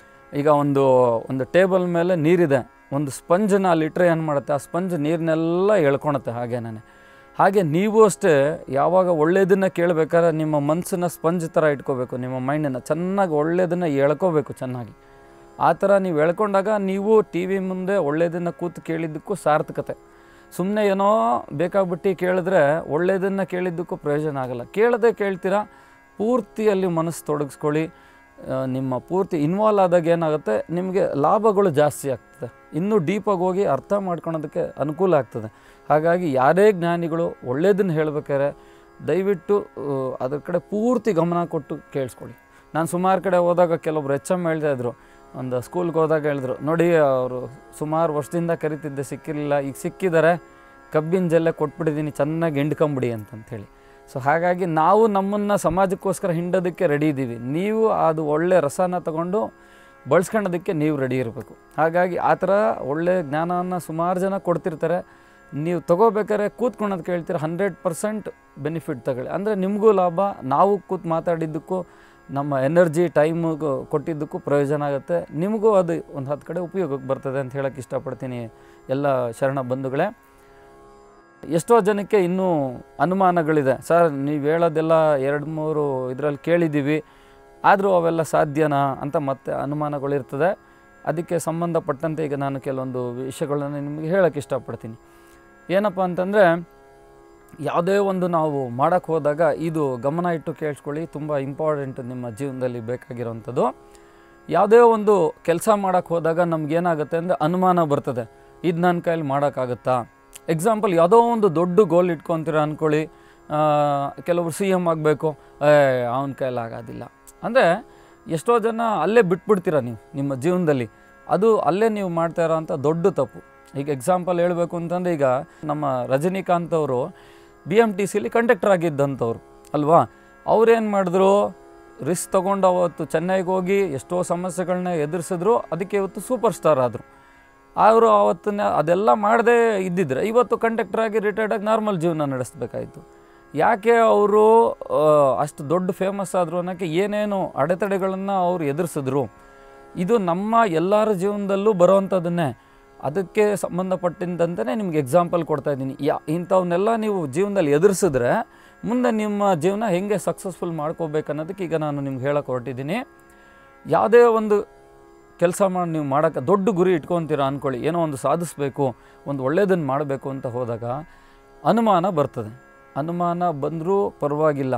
ಈಗ ಒಂದು ಒಂದು ಟೇಬಲ್ ಮೇಲೆ ನೀರಿದೆ ಒಂದು ಸ್ಪಂಜನ್ನ ಅಲ್ಲಿ ಇಟ್ಟರೆ ಏನು ಮಾಡುತ್ತೆ ಆ ಸ್ಪಂಜ್ ನೀರನ್ನೆಲ್ಲ ಎಳ್ಕೊಳುತ್ತೆ ಹಾಗೇನೆ ಹಾಗೆ ನೀವು ಅಷ್ಟೇ ಯಾವಾಗ ಒಳ್ಳೆಯದನ್ನು ಕೇಳಬೇಕಾದ್ರೆ ನಿಮ್ಮ ಮನಸ್ಸನ್ನ ಸ್ಪಂಜ್ ಥರ ಇಟ್ಕೋಬೇಕು ನಿಮ್ಮ ಮೈಂಡನ್ನು ಚೆನ್ನಾಗಿ ಒಳ್ಳೆಯದನ್ನು ಎಳ್ಕೋಬೇಕು ಚೆನ್ನಾಗಿ ಆ ಥರ ನೀವು ಎಳ್ಕೊಂಡಾಗ ನೀವು ಟಿ ವಿ ಮುಂದೆ ಒಳ್ಳೆಯದನ್ನು ಕೂತು ಕೇಳಿದ್ದಕ್ಕೂ ಸಾರ್ಥಕತೆ ಸುಮ್ಮನೆ ಏನೋ ಬೇಕಾಗ್ಬಿಟ್ಟು ಕೇಳಿದ್ರೆ ಒಳ್ಳೆಯದನ್ನು ಕೇಳಿದ್ದಕ್ಕೂ ಪ್ರಯೋಜನ ಆಗಲ್ಲ ಕೇಳದೆ ಕೇಳ್ತೀರಾ ಪೂರ್ತಿಯಲ್ಲಿ ಮನಸ್ಸು ತೊಡಗಿಸ್ಕೊಳ್ಳಿ ಆ, ನಿಮ್ಮ ಪೂರ್ತಿ ಇನ್ವಾಲ್ವ್ ಆದಾಗ ಏನಾಗುತ್ತೆ ನಿಮಗೆ ಲಾಭಗಳು ಜಾಸ್ತಿ ಆಗ್ತದೆ ಇನ್ನೂ ಡೀಪಾಗಿ ಹೋಗಿ ಅರ್ಥ ಮಾಡ್ಕೊಳೋದಕ್ಕೆ ಅನುಕೂಲ ಆಗ್ತದೆ ಹಾಗಾಗಿ ಯಾರೇ ಜ್ಞಾನಿಗಳು ಒಳ್ಳೆಯದನ್ನು ಹೇಳ್ಬೇಕಾದ್ರೆ ದಯವಿಟ್ಟು ಆ, ಅದ್ರ ಕಡೆ ಪೂರ್ತಿ ಗಮನ ಕೊಟ್ಟು ಕೇಳಿಸ್ಕೊಳ್ಳಿ ನಾನು ಸುಮಾರು ಕಡೆ ಹೋದಾಗ ಕೆಲವೊಬ್ರು ಎಚ್ ಎಮ್ ಹೇಳ್ತಾ ಇದ್ರು ಒಂದು ಸ್ಕೂಲ್ಗೆ ಹೋದಾಗ ಹೇಳಿದ್ರು ನೋಡಿ ಅವರು ಸುಮಾರು ವರ್ಷದಿಂದ ಕರಿತಿದ್ದೆ ಸಿಕ್ಕಿರಲಿಲ್ಲ ಈಗ ಸಿಕ್ಕಿದ್ದಾರೆ ಕಬ್ಬಿನ ಜಲ್ಲೆ ಕೊಟ್ಬಿಟ್ಟಿದ್ದೀನಿ ಚೆನ್ನಾಗಿ ಹಿಂಡ್ಕೊಂಬಿಡಿ ಅಂತಂಥೇಳಿ ಸೊ ಹಾಗಾಗಿ ನಾವು ನಮ್ಮನ್ನು ಸಮಾಜಕ್ಕೋಸ್ಕರ ಹಿಂಡೋದಕ್ಕೆ ರೆಡಿ ಇದ್ದೀವಿ ನೀವು ಅದು ಒಳ್ಳೆ ರಸನ ತಗೊಂಡು ಬಳಸ್ಕೊಳ್ಳೋದಕ್ಕೆ ನೀವು ರೆಡಿ ಇರಬೇಕು ಹಾಗಾಗಿ ಆ ಥರ ಒಳ್ಳೆ ಜ್ಞಾನವನ್ನು ಸುಮಾರು ಜನ ಕೊಡ್ತಿರ್ತಾರೆ ನೀವು ತಗೋಬೇಕಾದ್ರೆ ಕೂತ್ಕೊಳೋದು ಕೇಳ್ತೀರ ಹಂಡ್ರೆಡ್ ಪರ್ಸೆಂಟ್ ಬೆನಿಫಿಟ್ ತಗೊಳ್ಳಿ ಅಂದರೆ ನಿಮಗೂ ಲಾಭ ನಾವು ಕೂತ್ ಮಾತಾಡಿದ್ದಕ್ಕೂ ನಮ್ಮ ಎನರ್ಜಿ ಟೈಮು ಕೊಟ್ಟಿದ್ದಕ್ಕೂ ಪ್ರಯೋಜನ ಆಗುತ್ತೆ ನಿಮಗೂ ಅದು ಒಂದು ಹತ್ತು ಕಡೆ ಉಪಯೋಗಕ್ಕೆ ಬರ್ತದೆ ಅಂತ ಹೇಳೋಕ್ಕೆ ಇಷ್ಟಪಡ್ತೀನಿ ಎಲ್ಲ ಶರಣ ಬಂಧುಗಳೇ ಎಷ್ಟೋ ಜನಕ್ಕೆ ಇನ್ನೂ ಅನುಮಾನಗಳಿದೆ ಸರ್ ನೀವು ಹೇಳೋದೆಲ್ಲ ಎರಡು ಮೂರು ಇದರಲ್ಲಿ ಕೇಳಿದ್ದೀವಿ ಆದರೂ ಅವೆಲ್ಲ ಸಾಧ್ಯನಾ ಅಂತ ಮತ್ತೆ ಅನುಮಾನಗಳಿರ್ತದೆ ಅದಕ್ಕೆ ಸಂಬಂಧಪಟ್ಟಂತೆ ಈಗ ನಾನು ಕೆಲವೊಂದು ವಿಷಯಗಳನ್ನು ನಿಮಗೆ ಹೇಳೋಕ್ಕೆ ಇಷ್ಟಪಡ್ತೀನಿ ಏನಪ್ಪ ಅಂತಂದರೆ ಯಾವುದೇ ಒಂದು ನಾವು ಮಾಡೋಕ್ಕೆ ಹೋದಾಗ ಇದು ಗಮನ ಇಟ್ಟು ಕೇಳಿಸ್ಕೊಳ್ಳಿ ತುಂಬ ಇಂಪಾರ್ಟೆಂಟ್ ನಿಮ್ಮ ಜೀವನದಲ್ಲಿ ಬೇಕಾಗಿರೋವಂಥದ್ದು ಯಾವುದೇ ಒಂದು ಕೆಲಸ ಮಾಡೋಕ್ಕೆ ಹೋದಾಗ ನಮಗೇನಾಗುತ್ತೆ ಅಂದರೆ ಅನುಮಾನ ಬರ್ತದೆ ಇದು ನನ್ನ ಕೈಲಿ ಮಾಡೋಕ್ಕಾಗುತ್ತಾ ಎಕ್ಸಾಂಪಲ್ ಯಾವುದೋ ಒಂದು ದೊಡ್ಡ ಗೋಲ್ ಇಟ್ಕೊತೀರ ಅಂದ್ಕೊಳ್ಳಿ ಆ, ಕೆಲವರು ಸಿ ಎಮ್ ಆಗಬೇಕು ಅವನ ಕೈಲಿ ಆಗೋದಿಲ್ಲ ಅಂದರೆ ಎಷ್ಟೋ ಜನ ಅಲ್ಲೇ ಬಿಟ್ಬಿಡ್ತೀರ ನೀವು ನಿಮ್ಮ ಜೀವನದಲ್ಲಿ ಅದು ಅಲ್ಲೇ ನೀವು ಮಾಡ್ತಾ ಇರೋಂಥ ದೊಡ್ಡ ತಪ್ಪು ಈಗ ಎಕ್ಸಾಂಪಲ್ ಹೇಳಬೇಕು ಅಂತಂದರೆ ಈಗ ನಮ್ಮ ರಜನಿಕಾಂತ್ ಅವರು ಬಿ ಎಮ್ ಟಿ ಸಿಲಿ ಕಂಡಕ್ಟರ್ ಆಗಿದ್ದಂಥವ್ರು ಅಲ್ವಾ ಅವ್ರೇನು ಮಾಡಿದ್ರು ರಿಸ್ಕ್ ತೊಗೊಂಡು ಅವತ್ತು ಚೆನ್ನೈಗೆ ಹೋಗಿ ಎಷ್ಟೋ ಸಮಸ್ಯೆಗಳನ್ನ ಎದುರಿಸಿದ್ರು ಅದಕ್ಕೆ ಇವತ್ತು ಸೂಪರ್ ಸ್ಟಾರ್ ಆದರು ಅವರು ಅವತ್ತನ್ನ ಅದೆಲ್ಲ ಮಾಡದೇ ಇದ್ದಿದ್ರೆ ಇವತ್ತು ಕಂಡಕ್ಟರ್ ಆಗಿ ರಿಟೈರ್ಡ್ ಆಗಿ ನಾರ್ಮಲ್ ಜೀವನ ನಡೆಸಬೇಕಾಯಿತು ಯಾಕೆ ಅವರು ಅಷ್ಟು ದೊಡ್ಡ ಫೇಮಸ್ ಆದರು ಅನ್ನೋಕ್ಕೆ ಏನೇನು ಅಡೆತಡೆಗಳನ್ನು ಅವರು ಎದುರಿಸಿದ್ರು ಇದು ನಮ್ಮ ಎಲ್ಲರ ಜೀವನದಲ್ಲೂ ಬರೋವಂಥದ್ದನ್ನೇ ಅದಕ್ಕೆ ಸಂಬಂಧಪಟ್ಟಿದ್ದಂತೆ ನಿಮ್ಗೆ ಎಕ್ಸಾಂಪಲ್ ಕೊಡ್ತಾ ಇದ್ದೀನಿ ಯಾ ಇಂಥವನ್ನೆಲ್ಲ ನೀವು ಜೀವನದಲ್ಲಿ ಎದುರಿಸಿದ್ರೆ ಮುಂದೆ ನಿಮ್ಮ ಜೀವನ ಹೆಂಗೆ ಸಕ್ಸಸ್ಫುಲ್ ಮಾಡ್ಕೋಬೇಕು ಅನ್ನೋದಕ್ಕೆ ಈಗ ನಾನು ನಿಮ್ಗೆ ಹೇಳಕ್ಕೆ ಹೊರಟಿದ್ದೀನಿ ಯಾವುದೇ ಒಂದು ಕೆಲಸ ಮಾಡಿ ನೀವು ಮಾಡೋಕ್ಕೆ ದೊಡ್ಡ ಗುರಿ ಇಟ್ಕೊತೀರ ಅಂದ್ಕೊಳ್ಳಿ ಏನೋ ಒಂದು ಸಾಧಿಸಬೇಕು ಒಂದು ಒಳ್ಳೆಯದನ್ನು ಮಾಡಬೇಕು ಅಂತ ಹೋದಾಗ ಅನುಮಾನ ಬರ್ತದೆ ಅನುಮಾನ ಬಂದರೂ ಪರವಾಗಿಲ್ಲ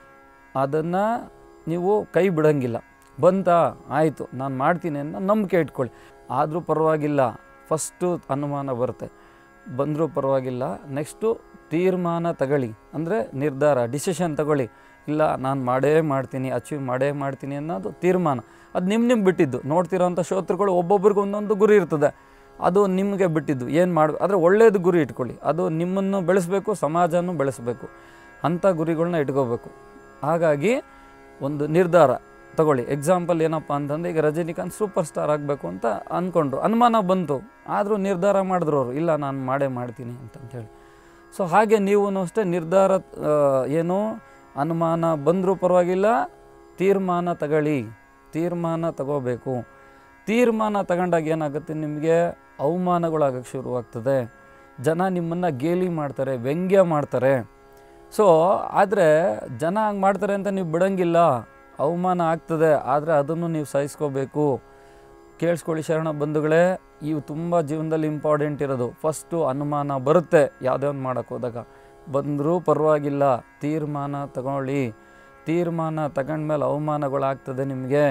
ಅದನ್ನು ನೀವು ಕೈ ಬಿಡೋಂಗಿಲ್ಲ ಬಂತಾ ಆಯಿತು ನಾನು ಮಾಡ್ತೀನಿ ಅನ್ನೋ ನಂಬಿಕೆ ಇಟ್ಕೊಳ್ಳಿ ಆದರೂ ಪರವಾಗಿಲ್ಲ ಫಸ್ಟು ಅನುಮಾನ ಬರುತ್ತೆ ಬಂದರೂ ಪರವಾಗಿಲ್ಲ ನೆಕ್ಸ್ಟು ತೀರ್ಮಾನ ತಗೊಳ್ಳಿ ಅಂದರೆ ನಿರ್ಧಾರ ಡಿಸಿಷನ್ ತಗೊಳ್ಳಿ ಇಲ್ಲ ನಾನು ಮಾಡೇ ಮಾಡ್ತೀನಿ ಅಚೀವ್ ಮಾಡೇ ಮಾಡ್ತೀನಿ ಅನ್ನೋದು ತೀರ್ಮಾನ ಅದು ನಿಮ್ಮ ನಿಮ್ಗೆ ಬಿಟ್ಟಿದ್ದು ನೋಡ್ತಿರೋಂಥ ಶ್ರೋತೃಗಳು ಒಬ್ಬೊಬ್ರಿಗೆ ಒಂದೊಂದು ಗುರಿ ಇರ್ತದೆ ಅದು ನಿಮಗೆ ಬಿಟ್ಟಿದ್ದು ಏನು ಮಾಡಿ ಆದರೆ ಒಳ್ಳೆಯದು ಗುರಿ ಇಟ್ಕೊಳ್ಳಿ ಅದು ನಿಮ್ಮನ್ನು ಬೆಳೆಸಬೇಕು ಸಮಾಜನೂ ಬೆಳೆಸಬೇಕು ಅಂಥ ಗುರಿಗಳನ್ನ ಇಟ್ಕೋಬೇಕು ಹಾಗಾಗಿ ಒಂದು ನಿರ್ಧಾರ ತಗೊಳ್ಳಿ ಎಕ್ಸಾಂಪಲ್ ಏನಪ್ಪ ಅಂತಂದರೆ ಈಗ ರಜನಿಕಾಂತ್ ಸೂಪರ್ ಸ್ಟಾರ್ ಆಗಬೇಕು ಅಂತ ಅಂದ್ಕೊಂಡ್ರು ಅನುಮಾನ ಬಂತು ಆದರೂ ನಿರ್ಧಾರ ಮಾಡಿದ್ರು ಅವರು ಇಲ್ಲ ನಾನು ಮಾಡೇ ಮಾಡ್ತೀನಿ ಅಂತಂಥೇಳಿ ಸೊ ಹಾಗೆ ನೀವು ಅಷ್ಟೇ ನಿರ್ಧಾರ ಆ, ಏನು ಅನುಮಾನ ಬಂದರೂ ಪರವಾಗಿಲ್ಲ ತೀರ್ಮಾನ ತಗೊಳ್ಳಿ ತೀರ್ಮಾನ ತಗೋಬೇಕು ತೀರ್ಮಾನ ತಗೊಂಡಾಗ ಏನಾಗುತ್ತೆ ನಿಮಗೆ ಅವಮಾನಗಳಾಗಕ್ಕೆ ಶುರುವಾಗ್ತದೆ ಜನ ನಿಮ್ಮನ್ನು ಗೇಲಿ ಮಾಡ್ತಾರೆ ವ್ಯಂಗ್ಯ ಮಾಡ್ತಾರೆ ಸೊ ಆದರೆ ಜನ ಹಂಗೆ ಮಾಡ್ತಾರೆ ಅಂತ ನೀವು ಬಿಡಂಗಿಲ್ಲ ಅವಮಾನ ಆಗ್ತದೆ ಆದರೆ ಅದನ್ನು ನೀವು ಸಹಿಸ್ಕೋಬೇಕು ಕೇಳಿಸ್ಕೊಳ್ಳಿ ಶರಣ ಬಂಧುಗಳೇ ಇವು ತುಂಬ ಜೀವನದಲ್ಲಿ ಇಂಪಾರ್ಟೆಂಟ್ ಇರೋದು ಫಸ್ಟು ಅನುಮಾನ ಬರುತ್ತೆ ಯಾವುದೇ ಒಂದು ಮಾಡೋಕ್ಕೆ ಹೋದಾಗ ಬಂದರೂ ಪರವಾಗಿಲ್ಲ ತೀರ್ಮಾನ ತಗೊಳ್ಳಿ ತೀರ್ಮಾನ ತಗೊಂಡ್ಮೇಲೆ ಅವಮಾನಗಳಾಗ್ತದೆ ನಿಮಗೆ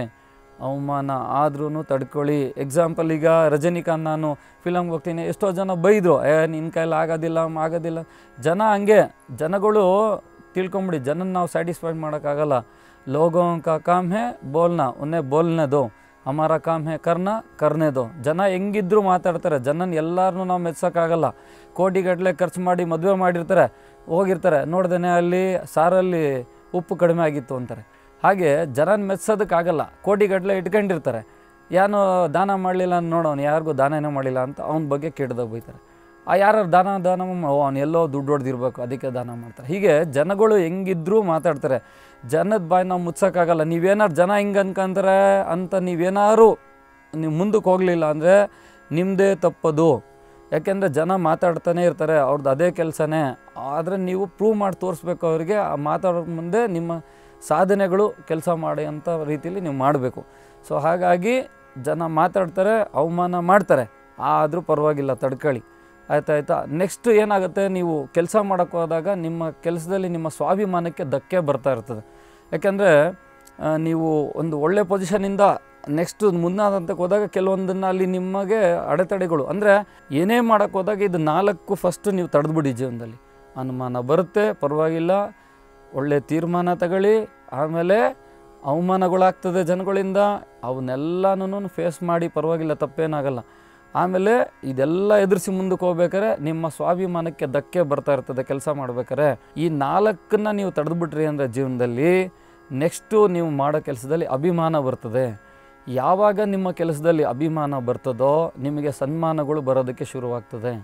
ಅವಮಾನ ಆದ್ರೂ ತಡ್ಕೊಳ್ಳಿ ಎಕ್ಸಾಂಪಲ್ ಈಗ ರಜನಿಕಾಂತ್ ನಾನು ಫಿಲಮ್ಗೆ ಹೋಗ್ತೀನಿ ಎಷ್ಟೋ ಜನ ಬೈದರು ಏ ನಿನ್ನ ಕೈಲಿ ಆಗೋದಿಲ್ಲ ಮ್ ಆಗೋದಿಲ್ಲ ಜನ ಹಂಗೆ ಜನಗಳು ತಿಳ್ಕೊಂಬಿಡಿ ಜನನ ನಾವು ಸ್ಯಾಟಿಸ್ಫೈ ಮಾಡೋಕ್ಕಾಗಲ್ಲ ಲೋಗೋ ಕಾ ಕಾಮ್ ಹೇ ಬೋಲ್ನ ಉನ್ನೆ ಬೋಲ್ನೆ ದೋ ಹಮಾರ ಕಾಮ್ ಹೇ ಕರ್ನ ಕರ್ನೆ ದೋ ಜನ ಹೆಂಗಿದ್ರು ಮಾತಾಡ್ತಾರೆ ಜನನ ಎಲ್ಲರನ್ನೂ ನಾವು ಮೆಚ್ಚೋಕ್ಕಾಗಲ್ಲ ಕೋಟಿಗಟ್ಟಲೆ ಖರ್ಚು ಮಾಡಿ ಮದುವೆ ಮಾಡಿರ್ತಾರೆ ಹೋಗಿರ್ತಾರೆ ನೋಡ್ದೇನೆ ಅಲ್ಲಿ ಸಾರಲ್ಲಿ ಉಪ್ಪು ಕಡಿಮೆ ಆಗಿತ್ತು ಅಂತಾರೆ ಹಾಗೆ ಜನನ ಮೆಚ್ಚೋದಕ್ಕಾಗಲ್ಲ ಕೋಟಿಗಟ್ಟಲೆ ಇಟ್ಕೊಂಡಿರ್ತಾರೆ ಏನೋ ದಾನ ಮಾಡಲಿಲ್ಲ ನೋಡೋನು ಯಾರಿಗೂ ದಾನನೇ ಮಾಡಿಲ್ಲ ಅಂತ ಅವನ ಬಗ್ಗೆ ಕೆಟ್ಟದಾಗ ಬೈತಾರೆ ಆ ಯಾರು ದಾನ ದಾನ ಮಾ- ಓ ಅವ್ನು ಎಲ್ಲೋ ದುಡ್ಡು ಹೊಡೆದಿರ್ಬೇಕು ಅದಕ್ಕೆ ದಾನ ಮಾಡ್ತಾರೆ ಹೀಗೆ ಜನಗಳು ಹೆಂಗಿದ್ರೂ ಮಾತಾಡ್ತಾರೆ ಜನದ ಬಾಯಿ ನಾವು ಮುಚ್ಚೋಕ್ಕಾಗಲ್ಲ ನೀವೇನಾರು ಜನ ಹಿಂಗೆ ಅನ್ಕೊಂತಾರೆ ಅಂತ ನೀವೇನಾರು ನೀವು ಮುಂದಕ್ಕೆ ಹೋಗಲಿಲ್ಲ ಅಂದರೆ ನಿಮ್ಮದೇ ತಪ್ಪದು ಯಾಕೆಂದರೆ ಜನ ಮಾತಾಡ್ತಾನೆ ಇರ್ತಾರೆ ಅವ್ರದ್ದು ಅದೇ ಕೆಲಸನೇ ಆದರೆ ನೀವು ಪ್ರೂವ್ ಮಾಡಿ ತೋರಿಸ್ಬೇಕು ಅವರಿಗೆ ಆ ಮಾತಾಡೋ ಮುಂದೆ ನಿಮ್ಮ ಸಾಧನೆಗಳು ಕೆಲಸ ಮಾಡಿ ಅಂತ ರೀತಿಯಲ್ಲಿ ನೀವು ಮಾಡಬೇಕು ಸೊ ಹಾಗಾಗಿ ಜನ ಮಾತಾಡ್ತಾರೆ ಅವಮಾನ ಮಾಡ್ತಾರೆ ಆದರೂ ಪರವಾಗಿಲ್ಲ ತಡ್ಕೊಳ್ಳಿ ಆಯ್ತಾಯ್ತಾ ನೆಕ್ಸ್ಟ್ ಏನಾಗುತ್ತೆ ನೀವು ಕೆಲಸ ಮಾಡೋಕ್ಕೆ ಹೋದಾಗ ನಿಮ್ಮ ಕೆಲಸದಲ್ಲಿ ನಿಮ್ಮ ಸ್ವಾಭಿಮಾನಕ್ಕೆ ಧಕ್ಕೆ ಬರ್ತಾ ಇರ್ತದೆ ಯಾಕೆಂದರೆ ನೀವು ಒಂದು ಒಳ್ಳೆ ಪೊಸಿಷನಿಂದ ನೆಕ್ಸ್ಟ್ ಮುಂದಾದಂತಕ್ಕೆ ಹೋದಾಗ ಕೆಲವೊಂದನ್ನು ಅಲ್ಲಿ ನಿಮಗೆ ಅಡೆತಡೆಗಳು ಅಂದರೆ ಏನೇ ಮಾಡೋಕ್ಕೆ ಹೋದಾಗ ಇದು ನಾಲ್ಕು ಫಸ್ಟ್ ನೀವು ತಡೆದ್ಬಿಡಿ ಜೀವನದಲ್ಲಿ ಅನುಮಾನ ಬರುತ್ತೆ ಪರವಾಗಿಲ್ಲ ಒಳ್ಳೆ ತೀರ್ಮಾನ ತಗೊಳ್ಳಿ ಆಮೇಲೆ ಅವಮಾನಗಳಾಗ್ತದೆ ಜನಗಳಿಂದ ಅವನ್ನೆಲ್ಲನೂ ಫೇಸ್ ಮಾಡಿ ಪರವಾಗಿಲ್ಲ ತಪ್ಪೇನಾಗಲ್ಲ ಆಮೇಲೆ ಇದೆಲ್ಲ ಎದುರಿಸಿ ಮುಂದಕ್ಕೆ ಹೋಗ್ಬೇಕಾರೆ ನಿಮ್ಮ ಸ್ವಾಭಿಮಾನಕ್ಕೆ ಧಕ್ಕೆ ಬರ್ತಾ ಇರ್ತದೆ ಕೆಲಸ ಮಾಡ್ಬೇಕಾರೆ ಈ ನಾಲ್ಕನ್ನ ನೀವು ತಡೆದ್ಬಿಟ್ರಿ ಅಂದರೆ ಜೀವನದಲ್ಲಿ ನೆಕ್ಸ್ಟು ನೀವು ಮಾಡೋ ಕೆಲಸದಲ್ಲಿ ಅಭಿಮಾನ ಬರ್ತದೆ ಯಾವಾಗ ನಿಮ್ಮ ಕೆಲಸದಲ್ಲಿ ಅಭಿಮಾನ ಬರ್ತದೋ ನಿಮಗೆ ಸನ್ಮಾನಗಳು ಬರೋದಕ್ಕೆ ಶುರುವಾಗ್ತದೆ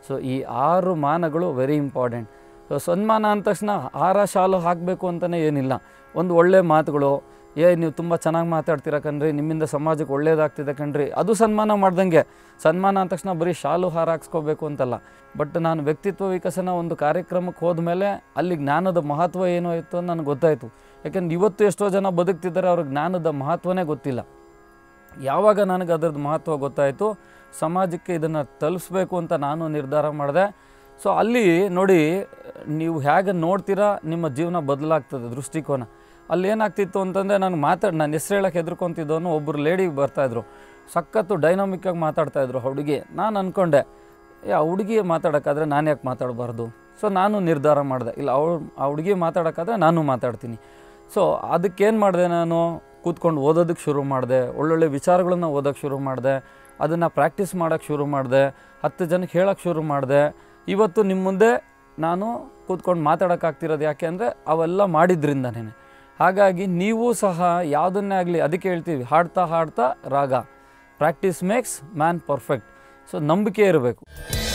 ಸೊ ಈ ಆರು ಮಾನಗಳು ವೆರಿ ಇಂಪಾರ್ಟೆಂಟ್ ಸೊ ಸನ್ಮಾನ ಅಂದ ತಕ್ಷಣ ಹಾರ ಶಾಲು ಹಾಕಬೇಕು ಅಂತಲೇ ಏನಿಲ್ಲ ಒಂದು ಒಳ್ಳೆ ಮಾತುಗಳು ಏ ನೀವು ತುಂಬ ಚೆನ್ನಾಗಿ ಮಾತಾಡ್ತೀರ ಕಣ್ರಿ ನಿಮ್ಮಿಂದ ಸಮಾಜಕ್ಕೆ ಒಳ್ಳೇದಾಗ್ತಿದೆ ಕಣ್ರಿ ಅದು ಸನ್ಮಾನ ಮಾಡ್ದಂಗೆ ಸನ್ಮಾನ ಅಂದ ತಕ್ಷಣ ಬರೀ ಶಾಲು ಹಾರ ಹಾಕ್ಸ್ಕೋಬೇಕು ಅಂತಲ್ಲ ಬಟ್ ನಾನು ವ್ಯಕ್ತಿತ್ವ ವಿಕಸನ ಒಂದು ಕಾರ್ಯಕ್ರಮಕ್ಕೆ ಹೋದ್ಮೇಲೆ ಅಲ್ಲಿ ಜ್ಞಾನದ ಮಹತ್ವ ಏನೋ ಇತ್ತು ಅಂತ ನನಗೆ ಗೊತ್ತಾಯಿತು ಯಾಕೆಂದ್ರೆ ಇವತ್ತು ಎಷ್ಟೋ ಜನ ಬದುಕ್ತಿದ್ದಾರೆ ಅವ್ರಿಗೆ ಜ್ಞಾನದ ಮಹತ್ವನೇ ಗೊತ್ತಿಲ್ಲ ಯಾವಾಗ ನನಗೆ ಅದ್ರದ್ದು ಮಹತ್ವ ಗೊತ್ತಾಯಿತು ಸಮಾಜಕ್ಕೆ ಇದನ್ನು ತಲುಪಿಸ್ಬೇಕು ಅಂತ ನಾನು ನಿರ್ಧಾರ ಮಾಡಿದೆ ಸೊ ಅಲ್ಲಿ ನೋಡಿ ನೀವು ಹೇಗೆ ನೋಡ್ತೀರಾ ನಿಮ್ಮ ಜೀವನ ಬದಲಾಗ್ತದೆ ದೃಷ್ಟಿಕೋನ ಅಲ್ಲಿ ಏನಾಗ್ತಿತ್ತು ಅಂತಂದರೆ ನಾನು ಮಾತಾಡಿ ನಾನು ಹೆಸ್ರು ಹೇಳಕ್ಕೆ ಹೆದರ್ಕೊತಿದ್ದವನು ಒಬ್ಬರು ಲೇಡಿ ಬರ್ತಾಯಿದ್ರು ಸಖತ್ತು ಡೈನಾಮಿಕ್ಕಾಗಿ ಮಾತಾಡ್ತಾಯಿದ್ರು ಆ ಹುಡುಗಿ ನಾನು ಅಂದ್ಕೊಂಡೆ ಏ ಆ ಹುಡುಗಿ ಮಾತಾಡೋಕ್ಕಾದ್ರೆ ನಾನು ಯಾಕೆ ಮಾತಾಡಬಾರ್ದು ಸೊ ನಾನು ನಿರ್ಧಾರ ಮಾಡಿದೆ ಇಲ್ಲ ಅವಳು ಆ ಹುಡುಗಿ ಮಾತಾಡೋಕ್ಕಾದ್ರೆ ನಾನು ಮಾತಾಡ್ತೀನಿ ಸೊ ಅದಕ್ಕೇನು ಮಾಡಿದೆ ನಾನು ಕೂತ್ಕೊಂಡು ಓದೋದಕ್ಕೆ ಶುರು ಮಾಡಿದೆ ಒಳ್ಳೊಳ್ಳೆ ವಿಚಾರಗಳನ್ನ ಓದೋಕ್ಕೆ ಶುರು ಮಾಡಿದೆ ಅದನ್ನು ಪ್ರಾಕ್ಟೀಸ್ ಮಾಡೋಕ್ಕೆ ಶುರು ಮಾಡಿದೆ ಹತ್ತು ಜನಕ್ಕೆ ಹೇಳೋಕ್ಕೆ ಶುರು ಮಾಡಿದೆ ಇವತ್ತು ನಿಮ್ಮ ಮುಂದೆ ನಾನು ಕೂತ್ಕೊಂಡು ಮಾತಾಡೋಕ್ಕಾಗ್ತಿರೋದು ಯಾಕೆ ಅಂದರೆ ಅವೆಲ್ಲ ಮಾಡಿದ್ರಿಂದನೇ ಹಾಗಾಗಿ ನೀವು ಸಹ ಯಾವುದನ್ನೇ ಆಗಲಿ ಅದಕ್ಕೆ ಹೇಳ್ತೀವಿ ಹಾಡ್ತಾ ಹಾಡ್ತಾ ರಾಗ practice makes man perfect so ನಂಬಿಕೆ ಇರಬೇಕು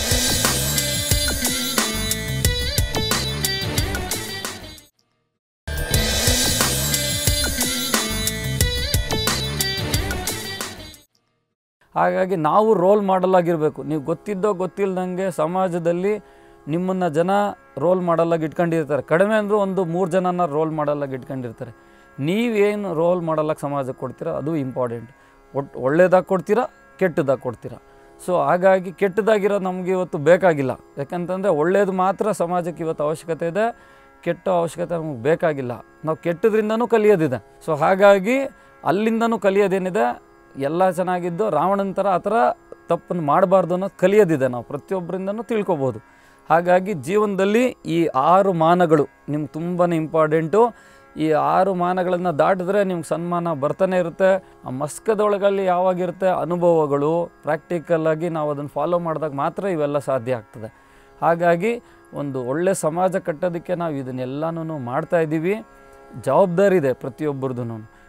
ಹಾಗಾಗಿ ನಾವು ರೋಲ್ ಮಾಡಲ್ ಆಗಿರಬೇಕು ನೀವು ಗೊತ್ತಿದ್ದೋ ಗೊತ್ತಿಲ್ಲದಂಗೆ ಸಮಾಜದಲ್ಲಿ ನಿಮ್ಮನ್ನು ಜನ ರೋಲ್ ಮಾಡಲಾಗಿ ಇಟ್ಕೊಂಡಿರ್ತಾರೆ ಕಡಿಮೆ ಅಂದರೂ ಒಂದು ಮೂರು ಜನನ ರೋಲ್ ಮಾಡಲಾಗಿ ಇಟ್ಕೊಂಡಿರ್ತಾರೆ ನೀವೇನು ರೋಲ್ ಮಾಡಲಾಗಿ ಸಮಾಜಕ್ಕೆ ಕೊಡ್ತೀರಾ ಅದು ಇಂಪಾರ್ಟೆಂಟ್ ಒಟ್ಟು ಒಳ್ಳೇದಾಗಿ ಕೊಡ್ತೀರಾ ಕೆಟ್ಟದಾಗಿ ಕೊಡ್ತೀರಾ ಸೊ ಹಾಗಾಗಿ ಕೆಟ್ಟದಾಗಿರೋದು ನಮಗೆ ಇವತ್ತು ಬೇಕಾಗಿಲ್ಲ ಯಾಕಂತಂದರೆ ಒಳ್ಳೇದು ಮಾತ್ರ ಸಮಾಜಕ್ಕೆ ಇವತ್ತು ಅವಶ್ಯಕತೆ ಇದೆ ಕೆಟ್ಟ ಅವಶ್ಯಕತೆ ನಮಗೆ ಬೇಕಾಗಿಲ್ಲ ನಾವು ಕೆಟ್ಟದ್ರಿಂದನೂ ಕಲಿಯೋದಿದೆ ಸೊ ಹಾಗಾಗಿ ಅಲ್ಲಿಂದನೂ ಕಲಿಯೋದೇನಿದೆ ಎಲ್ಲ ಚೆನ್ನಾಗಿದ್ದು ರಾವಣನ ಥರ ಆ ಥರ ತಪ್ಪನ್ನು ಮಾಡಬಾರ್ದು ಅನ್ನೋದು ಕಲಿಯೋದಿದೆ ನಾವು ಪ್ರತಿಯೊಬ್ಬರಿಂದನೂ ತಿಳ್ಕೊಬೋದು ಹಾಗಾಗಿ ಜೀವನದಲ್ಲಿ ಈ ಆರು ಮಾನಗಳು ನಿಮ್ಗೆ ತುಂಬಾ ಇಂಪಾರ್ಟೆಂಟು ಈ ಆರು ಮಾನಗಳನ್ನು ದಾಟಿದ್ರೆ ನಿಮ್ಗೆ ಸನ್ಮಾನ ಬರ್ತಾನೆ ಇರುತ್ತೆ ಆ ಮಸ್ಕದೊಳಗಲ್ಲಿ ಯಾವಾಗಿರುತ್ತೆ ಅನುಭವಗಳು ಪ್ರಾಕ್ಟಿಕಲ್ಲಾಗಿ ನಾವು ಅದನ್ನು ಫಾಲೋ ಮಾಡಿದಾಗ ಮಾತ್ರ ಇವೆಲ್ಲ ಸಾಧ್ಯ ಆಗ್ತದೆ ಹಾಗಾಗಿ ಒಂದು ಒಳ್ಳೆ ಸಮಾಜ ಕಟ್ಟೋದಕ್ಕೆ ನಾವು ಇದನ್ನೆಲ್ಲನೂ ಮಾಡ್ತಾ ಇದ್ದೀವಿ ಜವಾಬ್ದಾರಿ ಇದೆ ಪ್ರತಿಯೊಬ್ಬರದ್ದು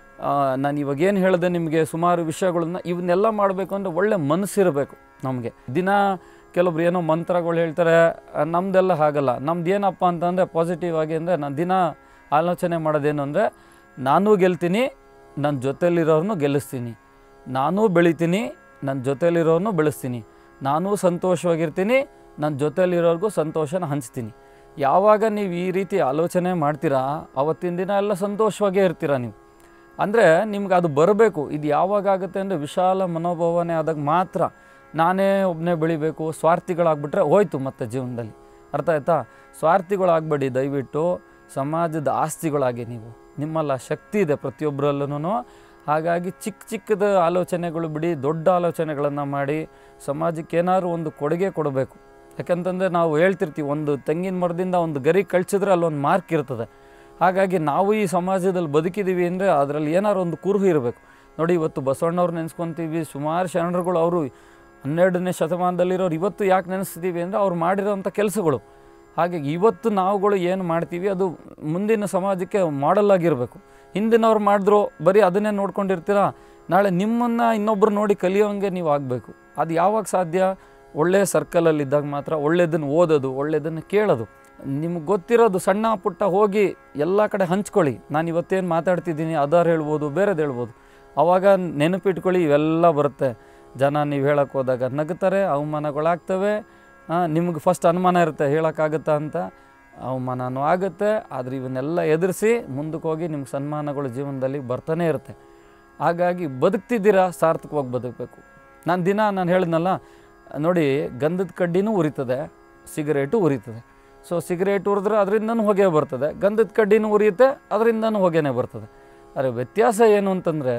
ನಾನು ಇವಾಗ ಏನು ಹೇಳಿದೆ ನಿಮಗೆ ಸುಮಾರು ವಿಷಯಗಳನ್ನ ಇವನ್ನೆಲ್ಲ ಮಾಡಬೇಕು ಅಂದರೆ ಒಳ್ಳೆ ಮನಸ್ಸಿರಬೇಕು ನಮಗೆ ದಿನ ಕೆಲವೊಬ್ರು ಏನೋ ಮಂತ್ರಗಳು ಹೇಳ್ತಾರೆ ಆ, ನಮ್ದೆಲ್ಲ ಹಾಗಲ್ಲ ನಮ್ದು ಏನಪ್ಪ ಅಂತಂದರೆ ಪಾಸಿಟಿವ್ ಆಗಿ ಅಂದರೆ ನಾನು ದಿನ ಆಲೋಚನೆ ಮಾಡೋದೇನು ಅಂದರೆ ನಾನೂ ಗೆಲ್ತೀನಿ ನನ್ನ ಜೊತೆಲಿರೋರನ್ನು ಗೆಲ್ಲಿಸ್ತೀನಿ ನಾನೂ ಬೆಳಿತೀನಿ ನನ್ನ ಜೊತೆಲಿರೋರನ್ನು ಬೆಳೆಸ್ತೀನಿ ನಾನೂ ಸಂತೋಷವಾಗಿರ್ತೀನಿ ನನ್ನ ಜೊತೆಲಿರೋರ್ಗೂ ಸಂತೋಷನ ಹಂಚ್ತೀನಿ ಯಾವಾಗ ನೀವು ಈ ರೀತಿ ಆಲೋಚನೆ ಮಾಡ್ತೀರಾ ಅವತ್ತಿನ ದಿನ ಎಲ್ಲ ಸಂತೋಷವಾಗೇ ಇರ್ತೀರ ನೀವು ಅಂದರೆ ನಿಮ್ಗೆ ಅದು ಬರಬೇಕು ಇದು ಯಾವಾಗ ಆಗುತ್ತೆ ಅಂದರೆ ವಿಶಾಲ ಮನೋಭಾವನೆ ಆದಾಗ ಮಾತ್ರ ನಾನೇ ಒಬ್ಬನೇ ಬೆಳಿಬೇಕು ಸ್ವಾರ್ಥಿಗಳಾಗ್ಬಿಟ್ರೆ ಹೋಯ್ತು ಮತ್ತೆ ಜೀವನದಲ್ಲಿ ಅರ್ಥ ಆಯ್ತಾ ಸ್ವಾರ್ಥಿಗಳಾಗಬೇಡಿ ದಯವಿಟ್ಟು ಸಮಾಜದ ಆಸ್ತಿಗಳಾಗಿ ನೀವು ನಿಮ್ಮಲ್ಲ ಶಕ್ತಿ ಇದೆ ಪ್ರತಿಯೊಬ್ಬರಲ್ಲೂ ಹಾಗಾಗಿ ಚಿಕ್ಕ ಚಿಕ್ಕದ ಆಲೋಚನೆಗಳು ಬಿಡಿ ದೊಡ್ಡ ಆಲೋಚನೆಗಳನ್ನು ಮಾಡಿ ಸಮಾಜಕ್ಕೆ ಏನಾದ್ರು ಒಂದು ಕೊಡುಗೆ ಕೊಡಬೇಕು ಯಾಕಂತಂದರೆ ನಾವು ಹೇಳ್ತಿರ್ತೀವಿ ಒಂದು ತೆಂಗಿನ ಮರದಿಂದ ಒಂದು ಗರಿ ಕಳ್ಸಿದ್ರೆ ಅಲ್ಲೊಂದು ಮಾರ್ಕ್ ಇರ್ತದೆ ಹಾಗಾಗಿ ನಾವು ಈ ಸಮಾಜದಲ್ಲಿ ಬದುಕಿದ್ದೀವಿ ಅಂದರೆ ಅದರಲ್ಲಿ ಏನಾದ್ರು ಒಂದು ಕುರುಹು ಇರಬೇಕು ನೋಡಿ ಇವತ್ತು ಬಸವಣ್ಣವ್ರು ನೆನೆಸ್ಕೊತೀವಿ ಸುಮಾರು ಶರಣರುಗಳು ಅವರು ಹನ್ನೆರಡನೇ ಶತಮಾನದಲ್ಲಿರೋರು ಇವತ್ತು ಯಾಕೆ ನೆನೆಸ್ತೀವಿ ಅಂದರೆ ಅವ್ರು ಮಾಡಿರೋಂಥ ಕೆಲಸಗಳು ಹಾಗೆ ಇವತ್ತು ನಾವುಗಳು ಏನು ಮಾಡ್ತೀವಿ ಅದು ಮುಂದಿನ ಸಮಾಜಕ್ಕೆ ಮಾಡೆಲ್ ಆಗಿರಬೇಕು ಹಿಂದಿನವ್ರು ಮಾಡಿದ್ರು ಬರೀ ಅದನ್ನೇ ನೋಡ್ಕೊಂಡಿರ್ತೀರಾ ನಾಳೆ ನಿಮ್ಮನ್ನು ಇನ್ನೊಬ್ಬರು ನೋಡಿ ಕಲಿಯೋಂಗೆ ನೀವು ಆಗಬೇಕು ಅದು ಯಾವಾಗ ಸಾಧ್ಯ ಒಳ್ಳೆಯ ಸರ್ಕಲಲ್ಲಿ ಇದ್ದಾಗ ಮಾತ್ರ ಒಳ್ಳೆಯದನ್ನು ಓದೋದು ಒಳ್ಳೆಯದನ್ನು ಕೇಳೋದು ನಿಮ್ಗೆ ಗೊತ್ತಿರೋದು ಸಣ್ಣ ಪುಟ್ಟ ಹೋಗಿ ಎಲ್ಲ ಕಡೆ ಹಂಚ್ಕೊಳ್ಳಿ ನಾನು ಇವತ್ತೇನು ಮಾತಾಡ್ತಿದ್ದೀನಿ ಅದಾರು ಹೇಳ್ಬೋದು ಬೇರೆದು ಹೇಳ್ಬೋದು ಆವಾಗ ನೆನಪಿಟ್ಕೊಳ್ಳಿ ಇವೆಲ್ಲ ಬರುತ್ತೆ ಜನ ನೀವು ಹೇಳಕ್ಕೆ ಹೋದಾಗ ನಗ್ತಾರೆ ಅವಮಾನಗಳಾಗ್ತವೆ ನಿಮ್ಗೆ ಫಸ್ಟ್ ಅನುಮಾನ ಇರುತ್ತೆ ಹೇಳೋಕ್ಕಾಗುತ್ತಾ ಅಂತ ಅವಮಾನನೂ ಆಗುತ್ತೆ ಆದರೆ ಇವನ್ನೆಲ್ಲ ಎದುರಿಸಿ ಮುಂದಕ್ಕೆ ಹೋಗಿ ನಿಮ್ಗೆ ಸನ್ಮಾನಗಳು ಜೀವನದಲ್ಲಿ ಬರ್ತಾನೆ ಇರುತ್ತೆ ಹಾಗಾಗಿ ಬದುಕ್ತಿದ್ದೀರಾ ಸಾರ್ಥಕವಾಗಿ ಬದುಕಬೇಕು ನಾನು ದಿನ ನಾನು ಹೇಳಿದ್ನಲ್ಲ ನೋಡಿ ಗಂಧದ ಕಡ್ಡಿನೂ ಉರಿತದೆ ಸಿಗರೇಟು ಉರಿತದೆ ಸೊ ಸಿಗರೇಟ್ ಉರಿದ್ರೆ ಅದರಿಂದನೂ ಹೊಗೆ ಬರ್ತದೆ ಗಂಧದ ಕಡ್ಡಿನೂ ಉರಿಯುತ್ತೆ ಅದರಿಂದನೂ ಹೊಗೆನೇ ಬರ್ತದೆ ಆದರೆ ವ್ಯತ್ಯಾಸ ಏನು ಅಂತಂದರೆ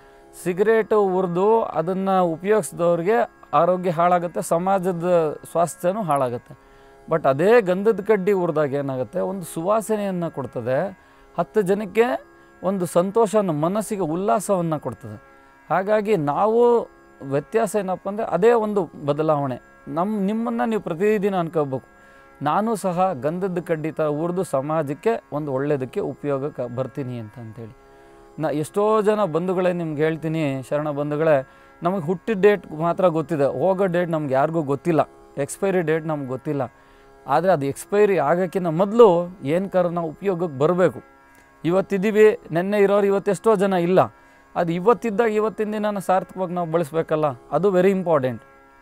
ಸಿಗರೇಟು ಉರಿದು ಅದನ್ನು ಉಪಯೋಗಿಸಿದವ್ರಿಗೆ ಆರೋಗ್ಯ ಹಾಳಾಗುತ್ತೆ ಸಮಾಜದ ಸ್ವಾಸ್ಥ್ಯನೂ ಹಾಳಾಗುತ್ತೆ ಬಟ್ ಅದೇ ಗಂಧದ ಕಡ್ಡಿ ಉರಿದಾಗ ಏನಾಗುತ್ತೆ ಒಂದು ಸುವಾಸನೆಯನ್ನು ಕೊಡ್ತದೆ ಹತ್ತು ಜನಕ್ಕೆ ಒಂದು ಸಂತೋಷವನ್ನು ಮನಸ್ಸಿಗೆ ಉಲ್ಲಾಸವನ್ನು ಕೊಡ್ತದೆ ಹಾಗಾಗಿ ನಾವು ವ್ಯತ್ಯಾಸ ಏನಪ್ಪ ಅಂದರೆ ಅದೇ ಒಂದು ಬದಲಾವಣೆ ನಮ್ಮ ನಿಮ್ಮನ್ನು ನೀವು ಪ್ರತಿದಿನ ಅನ್ಕೋಬೇಕು ನಾನು ಸಹ ಗಂಧದ ಕಡ್ಡಿ ಥರ ಉರಿದು ಸಮಾಜಕ್ಕೆ ಒಂದು ಒಳ್ಳೆಯದಕ್ಕೆ ಉಪಯೋಗಕ್ಕೆ ಬರ್ತೀನಿ ಅಂತ ಅಂತೇಳಿ ನಾ ಎಷ್ಟೋ ಜನ ಬಂಧುಗಳೇ ನಿಮ್ಗೆ ಹೇಳ್ತೀನಿ ಶರಣ ಬಂಧುಗಳೇ ನಮಗೆ ಹುಟ್ಟಿದ ಡೇಟ್ ಮಾತ್ರ ಗೊತ್ತಿದೆ ಹೋಗೋ ಡೇಟ್ ನಮ್ಗೆ ಯಾರಿಗೂ ಗೊತ್ತಿಲ್ಲ ಎಕ್ಸ್ಪೈರಿ ಡೇಟ್ ನಮ್ಗೆ ಗೊತ್ತಿಲ್ಲ ಆದರೆ ಅದು ಎಕ್ಸ್ಪೈರಿ ಆಗೋಕ್ಕಿಂತ ಮೊದಲು ಏನು ಕರ ನಾವು ಉಪಯೋಗಕ್ಕೆ ಬರಬೇಕು ಇವತ್ತಿದ್ದೀವಿ ನೆನ್ನೆ ಇರೋರು ಇವತ್ತೆಷ್ಟೋ ಜನ ಇಲ್ಲ ಅದು ಇವತ್ತಿದ್ದಾಗ ಇವತ್ತಿನ ದಿನ ಸಾರ್ಥಕವಾಗಿ ನಾವು ಬಳಸಬೇಕಲ್ಲ ಅದು ವೆರಿ ಇಂಪಾರ್ಟೆಂಟ್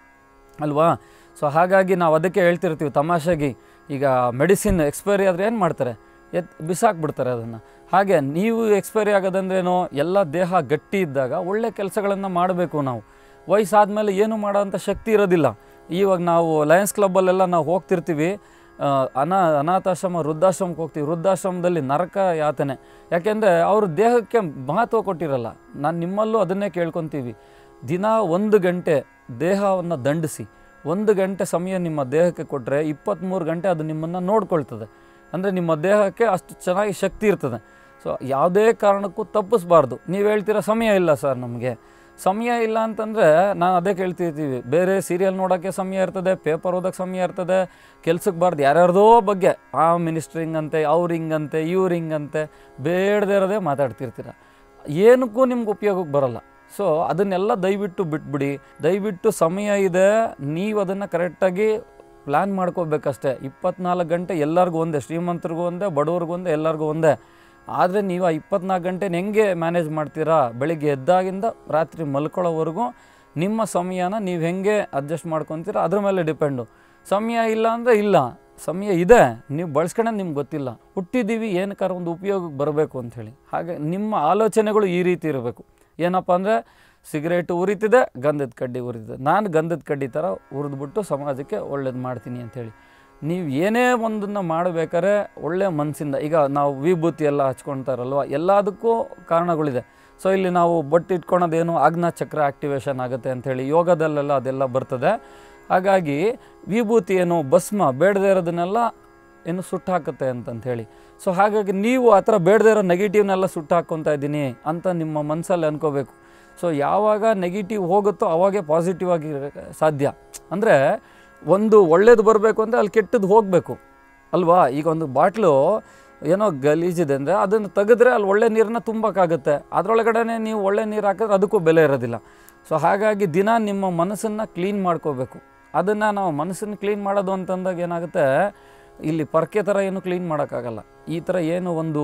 ಅಲ್ವಾ ಸೊ ಹಾಗಾಗಿ ನಾವು ಅದಕ್ಕೆ ಹೇಳ್ತಿರ್ತೀವಿ ತಮಾಷೆಗೆ ಈಗ ಮೆಡಿಸಿನ್ ಎಕ್ಸ್ಪೈರಿ ಆದರೆ ಏನು ಮಾಡ್ತಾರೆ ಎತ್ ಬಿಸಾಕ್ಬಿಡ್ತಾರೆ ಅದನ್ನು ಹಾಗೆ ನೀವು ಎಕ್ಸ್ಪೈರಿ ಆಗೋದಂದ್ರೇನೋ ಎಲ್ಲ ದೇಹ ಗಟ್ಟಿ ಇದ್ದಾಗ ಒಳ್ಳೆ ಕೆಲಸಗಳನ್ನು ಮಾಡಬೇಕು ನಾವು ವಯಸ್ಸಾದಮೇಲೆ ಏನು ಮಾಡೋಂಥ ಶಕ್ತಿ ಇರೋದಿಲ್ಲ ಇವಾಗ ನಾವು ಲಯನ್ಸ್ ಕ್ಲಬ್ಬಲ್ಲೆಲ್ಲ ನಾವು ಹೋಗ್ತಿರ್ತೀವಿ ಆ, ಅನಾ ಅನಾಥಾಶ್ರಮ ವೃದ್ಧಾಶ್ರಮಕ್ಕೆ ಹೋಗ್ತೀವಿ ವೃದ್ಧಾಶ್ರಮದಲ್ಲಿ ನರಕ ಯಾತನೆ ಯಾಕೆಂದರೆ ಅವರು ದೇಹಕ್ಕೆ ಮಹತ್ವ ಕೊಟ್ಟಿರಲ್ಲ ನಾನು ನಿಮ್ಮಲ್ಲೂ ಅದನ್ನೇ ಕೇಳ್ಕೊತೀವಿ ದಿನ ಒಂದು ಗಂಟೆ ದೇಹವನ್ನು ದಂಡಿಸಿ ಒಂದು ಗಂಟೆ ಸಮಯ ನಿಮ್ಮ ದೇಹಕ್ಕೆ ಕೊಟ್ಟರೆ ಇಪ್ಪತ್ತ್ಮೂರು ಗಂಟೆ ಅದು ನಿಮ್ಮನ್ನು ನೋಡ್ಕೊಳ್ತದೆ ಅಂದರೆ ನಿಮ್ಮ ದೇಹಕ್ಕೆ ಅಷ್ಟು ಚೆನ್ನಾಗಿ ಶಕ್ತಿ ಇರ್ತದೆ ಸೊ ಯಾವುದೇ ಕಾರಣಕ್ಕೂ ತಪ್ಪಿಸ್ಬಾರ್ದು ನೀವು ಹೇಳ್ತೀರ ಸಮಯ ಇಲ್ಲ ಸರ್ ನಮಗೆ ಸಮಯ ಇಲ್ಲ ಅಂತಂದರೆ ನಾನು ಅದೇ ಕೇಳ್ತಿರ್ತೀವಿ ಬೇರೆ ಸೀರಿಯಲ್ ನೋಡೋಕ್ಕೆ ಸಮಯ ಇರ್ತದೆ ಪೇಪರ್ ಓದೋಕ್ಕೆ ಸಮಯ ಇರ್ತದೆ ಕೆಲ್ಸಕ್ಕೆ ಬಾರ್ದು ಯಾರ್ಯಾರ್ದೋ ಬಗ್ಗೆ ಆ ಮಿನಿಸ್ಟ್ರ್ ಹಿಂಗಂತೆ ಅವ್ರು ಹಿಂಗಂತೆ ಇವ್ರು ಹಿಂಗಂತೆ ಬೇಡದೇ ಇರೋದೇ ಮಾತಾಡ್ತಿರ್ತೀರ ಏನಕ್ಕೂ ನಿಮ್ಗೆ ಉಪಯೋಗಕ್ಕೆ ಬರಲ್ಲ ಸೊ ಅದನ್ನೆಲ್ಲ ದಯವಿಟ್ಟು ಬಿಟ್ಬಿಡಿ ದಯವಿಟ್ಟು ಸಮಯ ಇದೆ ನೀವು ಅದನ್ನು ಕರೆಕ್ಟಾಗಿ ಪ್ಲ್ಯಾನ್ ಮಾಡ್ಕೋಬೇಕಷ್ಟೇ ಇಪ್ಪತ್ನಾಲ್ಕು ಗಂಟೆ ಎಲ್ಲರಿಗೂ ಒಂದೇ ಶ್ರೀಮಂತರಿಗೂ ಒಂದೇ ಬಡವ್ರಿಗೂ ಒಂದೇ ಎಲ್ಲರಿಗೂ ಒಂದೇ ಆದರೆ ನೀವು ಆ ಇಪ್ಪತ್ನಾಲ್ಕು ಗಂಟೆನ ಹೆಂಗೆ ಮ್ಯಾನೇಜ್ ಮಾಡ್ತೀರಾ ಬೆಳಿಗ್ಗೆ ಎದ್ದಾಗಿಂದ ರಾತ್ರಿ ಮಲ್ಕೊಳ್ಳೋವರೆಗೂ ನಿಮ್ಮ ಸಮಯನ ನೀವು ಹೆಂಗೆ ಅಡ್ಜಸ್ಟ್ ಮಾಡ್ಕೊತೀರಾ ಅದ್ರ ಮೇಲೆ ಡಿಪೆಂಡು ಸಮಯ ಇಲ್ಲ ಅಂದರೆ ಇಲ್ಲ ಸಮಯ ಇದೆ ನೀವು ಬಳಸ್ಕೊಳ್ಳೋದು ನಿಮ್ಗೆ ಗೊತ್ತಿಲ್ಲ ಹುಟ್ಟಿದ್ದೀವಿ ಏನಕ್ಕಾರ ಒಂದು ಉಪಯೋಗಕ್ಕೆ ಬರಬೇಕು ಅಂಥೇಳಿ ಹಾಗೆ ನಿಮ್ಮ ಆಲೋಚನೆಗಳು ಈ ರೀತಿ ಇರಬೇಕು ಏನಪ್ಪ ಅಂದರೆ ಸಿಗರೇಟ್ ಉರಿತಿದೆ ಗಂಧದ ಕಡ್ಡಿ ಉರಿತಿದೆ ನಾನು ಗಂಧದ ಕಡ್ಡಿ ಥರ ಉರಿದ್ಬಿಟ್ಟು ಸಮಾಜಕ್ಕೆ ಒಳ್ಳೇದು ಮಾಡ್ತೀನಿ ಅಂಥೇಳಿ ನೀವು ಏನೇ ಒಂದನ್ನು ಮಾಡಬೇಕಾದ್ರೆ ಒಳ್ಳೆಯ ಮನಸ್ಸಿಂದ ಈಗ ನಾವು ವಿಭೂತಿ ಎಲ್ಲ ಹಚ್ಕೊಳ್ತಾರಲ್ವ ಎಲ್ಲದಕ್ಕೂ ಕಾರಣಗಳಿದೆ ಸೊ ಇಲ್ಲಿ ನಾವು ಬೊಟ್ಟು ಇಟ್ಕೊಳೋದೇನು ಆಜ್ಞಾ ಚಕ್ರ ಆ್ಯಕ್ಟಿವೇಶನ್ ಆಗುತ್ತೆ ಅಂಥೇಳಿ ಯೋಗದಲ್ಲೆಲ್ಲ ಅದೆಲ್ಲ ಬರ್ತದೆ ಹಾಗಾಗಿ ವಿಭೂತಿ ಏನು ಭಸ್ಮ ಬೇಡದೇ ಇರೋದನ್ನೆಲ್ಲ ಏನು ಸುಟ್ಟು ಹಾಕುತ್ತೆ ಅಂತಂತ ಹೇಳಿ ಸೊ ಹಾಗಾಗಿ ನೀವು ಆ ಥರ ಬೇಡದೇ ಇರೋ ನೆಗೆಟಿವ್ನೆಲ್ಲ ಸುಟ್ಟು ಹಾಕ್ಕೊತಾ ಇದ್ದೀನಿ ಅಂತ ನಿಮ್ಮ ಮನಸ್ಸಲ್ಲಿ ಅನ್ಕೋಬೇಕು ಸೊ ಯಾವಾಗ ನೆಗೆಟಿವ್ ಹೋಗುತ್ತೋ ಅವಾಗೇ ಪಾಸಿಟಿವ್ ಆಗಿ ಸಾಧ್ಯ ಅಂದರೆ ಒಂದು ಒಳ್ಳೇದು ಬರಬೇಕು ಅಂದರೆ ಅಲ್ಲಿ ಕೆಟ್ಟದ್ದು ಹೋಗಬೇಕು ಅಲ್ವಾ ಈಗ ಒಂದು ಬಾಟ್ಲು ಏನೋ ಗಲೀಜಿದೆ ಅಂದರೆ ಅದನ್ನು ತೆಗೆದ್ರೆ ಅಲ್ಲಿ ಒಳ್ಳೆ ನೀರನ್ನ ತುಂಬಕ್ಕಾಗುತ್ತೆ ಅದರೊಳಗಡೆ ನೀವು ಒಳ್ಳೆ ನೀರು ಹಾಕಿದ್ರೆ ಅದಕ್ಕೂ ಬೆಲೆ ಇರೋದಿಲ್ಲ ಸೊ ಹಾಗಾಗಿ ದಿನ ನಿಮ್ಮ ಮನಸ್ಸನ್ನು ಕ್ಲೀನ್ ಮಾಡ್ಕೋಬೇಕು ಅದನ್ನು ನಾವು ಮನಸ್ಸನ್ನು ಕ್ಲೀನ್ ಮಾಡೋದು ಅಂತಂದಾಗ ಏನಾಗುತ್ತೆ ಇಲ್ಲಿ ಪರ್ಕೆ ಥರ ಏನು ಕ್ಲೀನ್ ಮಾಡೋಕ್ಕಾಗಲ್ಲ ಈ ಥರ ಏನು ಒಂದು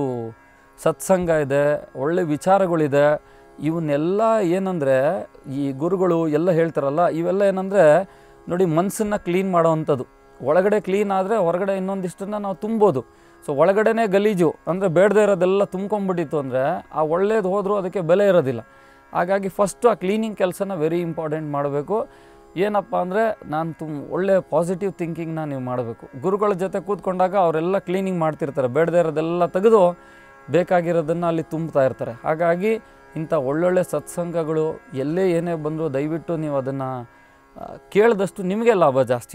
ಸತ್ಸಂಗ ಇದೆ ಒಳ್ಳೆ ವಿಚಾರಗಳಿದೆ ಇವನ್ನೆಲ್ಲ ಏನಂದರೆ ಈ ಗುರುಗಳು ಎಲ್ಲ ಹೇಳ್ತಾರಲ್ಲ ಇವೆಲ್ಲ ಏನಂದರೆ ನೋಡಿ ಮನಸ್ಸನ್ನು ಕ್ಲೀನ್ ಮಾಡೋವಂಥದ್ದು ಒಳಗಡೆ ಕ್ಲೀನ್ ಆದರೆ ಹೊರಗಡೆ ಇನ್ನೊಂದಿಷ್ಟನ್ನು ನಾವು ತುಂಬೋದು ಸೊ ಒಳಗಡೆನೇ ಗಲೀಜು ಅಂದರೆ ಬೇಡದೇ ಇರೋದೆಲ್ಲ ತುಂಬ್ಕೊಂಬಿಟ್ಟಿತ್ತು ಅಂದರೆ ಆ ಒಳ್ಳೇದು ಹೋದರೂ ಅದಕ್ಕೆ ಬೆಲೆ ಇರೋದಿಲ್ಲ ಹಾಗಾಗಿ ಫಸ್ಟು ಆ ಕ್ಲೀನಿಂಗ್ ಕೆಲಸನ ವೆರಿ ಇಂಪಾರ್ಟೆಂಟ್ ಮಾಡಬೇಕು ಏನಪ್ಪ ಅಂದರೆ ನಾನು ತುಂಬ ಒಳ್ಳೆ ಪಾಸಿಟಿವ್ ಥಿಂಕಿಂಗ್ನ ನೀವು ಮಾಡಬೇಕು ಗುರುಗಳ ಜೊತೆ ಕೂತ್ಕೊಂಡಾಗ ಅವರೆಲ್ಲ ಕ್ಲೀನಿಂಗ್ ಮಾಡ್ತಿರ್ತಾರೆ ಬೇಡದೇ ಇರೋದೆಲ್ಲ ತೆಗೆದು ಬೇಕಾಗಿರೋದನ್ನು ಅಲ್ಲಿ ತುಂಬ್ತಾ ಇರ್ತಾರೆ ಹಾಗಾಗಿ ಇಂಥ ಒಳ್ಳೊಳ್ಳೆ ಸತ್ಸಂಗಗಳು ಎಲ್ಲೇ ಏನೇ ಬಂದರೂ ದಯವಿಟ್ಟು ನೀವು ಅದನ್ನು ಕೇಳಿದಷ್ಟು ನಿಮಗೆ ಲಾಭ ಜಾಸ್ತಿ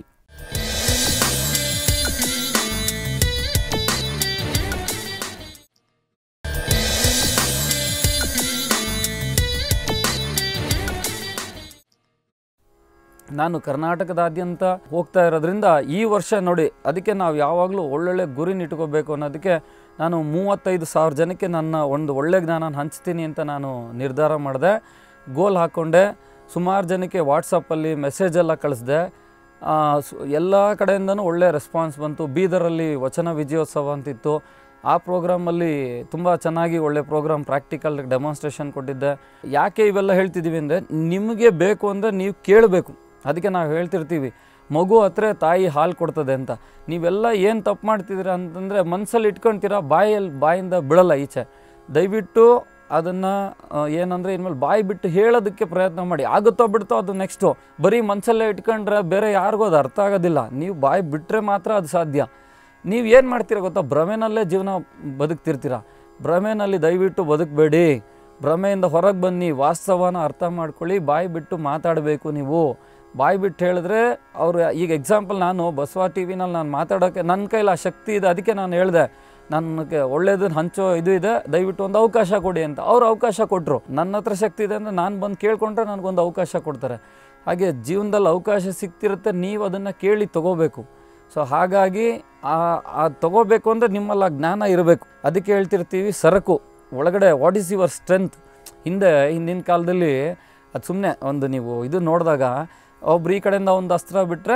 ನಾನು ಕರ್ನಾಟಕದಾದ್ಯಂತ ಹೋಗ್ತಾ ಇರೋದ್ರಿಂದ ಈ ವರ್ಷ ನೋಡಿ ಅದಕ್ಕೆ ನಾವು ಯಾವಾಗಲೂ ಒಳ್ಳೊಳ್ಳೆ ಗುರಿನ ಇಟ್ಕೋಬೇಕು ಅನ್ನೋದಕ್ಕೆ ನಾನು ಮೂವತ್ತೈದು ಸಾವಿರ ಜನಕ್ಕೆ ನನ್ನ ಒಂದು ಒಳ್ಳೆ ಜ್ಞಾನ ಹಂಚ್ತೀನಿ ಅಂತ ನಾನು ನಿರ್ಧಾರ ಮಾಡಿದೆ ಗೋಲ್ ಹಾಕ್ಕೊಂಡೆ ಸುಮಾರು ಜನಕ್ಕೆ ವಾಟ್ಸಪ್ಪಲ್ಲಿ ಮೆಸೇಜೆಲ್ಲ ಕಳಿಸ್ದೆ ಎಲ್ಲ ಕಡೆಯಿಂದನೂ ಒಳ್ಳೆ ರೆಸ್ಪಾನ್ಸ್ ಬಂತು ಬೀದರಲ್ಲಿ ವಚನ ವಿಜಯೋತ್ಸವ ಅಂತಿತ್ತು ಆ ಪ್ರೋಗ್ರಾಮಲ್ಲಿ ತುಂಬ ಚೆನ್ನಾಗಿ ಒಳ್ಳೆ ಪ್ರೋಗ್ರಾಮ್ ಪ್ರಾಕ್ಟಿಕಲ್ ಡೆಮಾನ್ಸ್ಟ್ರೇಷನ್ ಕೊಟ್ಟಿದ್ದೆ ಯಾಕೆ ಇವೆಲ್ಲ ಹೇಳ್ತಿದ್ದೀವಿ ಅಂದರೆ ನಿಮಗೆ ಬೇಕು ಅಂದರೆ ನೀವು ಕೇಳಬೇಕು ಅದಕ್ಕೆ ನಾವು ಹೇಳ್ತಿರ್ತೀವಿ ಮಗು ಹತ್ರ ತಾಯಿ ಹಾಲು ಕೊಡ್ತದೆ ಅಂತ ನೀವೆಲ್ಲ ಏನು ತಪ್ಪು ಮಾಡ್ತಿದ್ದೀರಾ ಅಂತಂದರೆ ಮನಸ್ಸಲ್ಲಿ ಇಟ್ಕೊಳ್ತೀರಾ ಬಾಯಲ್ಲಿ ಬಾಯಿಂದ ಬಿಡಲ್ಲ ಈಚೆ ದಯವಿಟ್ಟು ಅದನ್ನು ಏನಂದರೆ ಇನ್ಮೇಲೆ ಬಾಯಿ ಬಿಟ್ಟು ಹೇಳೋದಕ್ಕೆ ಪ್ರಯತ್ನ ಮಾಡಿ ಆಗುತ್ತೋ ಬಿಡ್ತೋ ಅದು ನೆಕ್ಸ್ಟು ಬರೀ ಮನಸ್ಸಲ್ಲೇ ಇಟ್ಕೊಂಡ್ರೆ ಬೇರೆ ಯಾರಿಗೂ ಅದು ಅರ್ಥ ಆಗೋದಿಲ್ಲ ನೀವು ಬಾಯಿ ಬಿಟ್ಟರೆ ಮಾತ್ರ ಅದು ಸಾಧ್ಯ ನೀವು ಏನು ಮಾಡ್ತೀರ ಗೊತ್ತಾ ಭ್ರಮೆನಲ್ಲೇ ಜೀವನ ಬದುಕ್ತಿರ್ತೀರ ಭ್ರಮೆನಲ್ಲಿ ದಯವಿಟ್ಟು ಬದುಕಬೇಡಿ ಭ್ರಮೆಯಿಂದ ಹೊರಗೆ ಬನ್ನಿ ವಾಸ್ತವನ ಅರ್ಥ ಮಾಡ್ಕೊಳ್ಳಿ ಬಾಯಿ ಬಿಟ್ಟು ಮಾತಾಡಬೇಕು ನೀವು ಬಾಯಿ ಬಿಟ್ಟು ಹೇಳಿದ್ರೆ ಅವರು ಈಗ ಎಕ್ಸಾಂಪಲ್ ನಾನು ಬಸವ ಟಿ ವಿನಲ್ಲಿ ನಾನು ಮಾತಾಡೋಕ್ಕೆ ನನ್ನ ಕೈಲಿ ಆ ಶಕ್ತಿ ಇದೆ ಅದಕ್ಕೆ ನಾನು ಹೇಳಿದೆ ನನಗೆ ಒಳ್ಳೇದನ್ನ ಹಂಚೋ ಇದು ಇದೆ ದಯವಿಟ್ಟು ಒಂದು ಅವಕಾಶ ಕೊಡಿ ಅಂತ ಅವ್ರು ಅವಕಾಶ ಕೊಟ್ಟರು ನನ್ನ ಹತ್ರ ಶಕ್ತಿ ಇದೆ ಅಂದರೆ ನಾನು ಬಂದು ಕೇಳ್ಕೊಂಡ್ರೆ ನನಗೊಂದು ಅವಕಾಶ ಕೊಡ್ತಾರೆ ಹಾಗೆ ಜೀವನದಲ್ಲಿ ಅವಕಾಶ ಸಿಗ್ತಿರುತ್ತೆ ನೀವು ಅದನ್ನು ಕೇಳಿ ತಗೋಬೇಕು ಸೊ ಹಾಗಾಗಿ ಆ ಆ ತಗೋಬೇಕು ಅಂದರೆ ನಿಮ್ಮಲ್ಲಿ ಆ ಜ್ಞಾನ ಇರಬೇಕು ಅದಕ್ಕೆ ಹೇಳ್ತಿರ್ತೀವಿ ಸರಕು ಒಳಗಡೆ ವಾಟ್ ಈಸ್ ಯುವರ್ ಸ್ಟ್ರೆಂತ್ ಹಿಂದೆ ಹಿಂದಿನ ಕಾಲದಲ್ಲಿ ಅದು ಸುಮ್ಮನೆ ಒಂದು ನೀವು ಇದು ನೋಡಿದಾಗ ಒಬ್ರು ಈ ಕಡೆಯಿಂದ ಒಂದು ಅಸ್ತ್ರ ಬಿಟ್ಟರೆ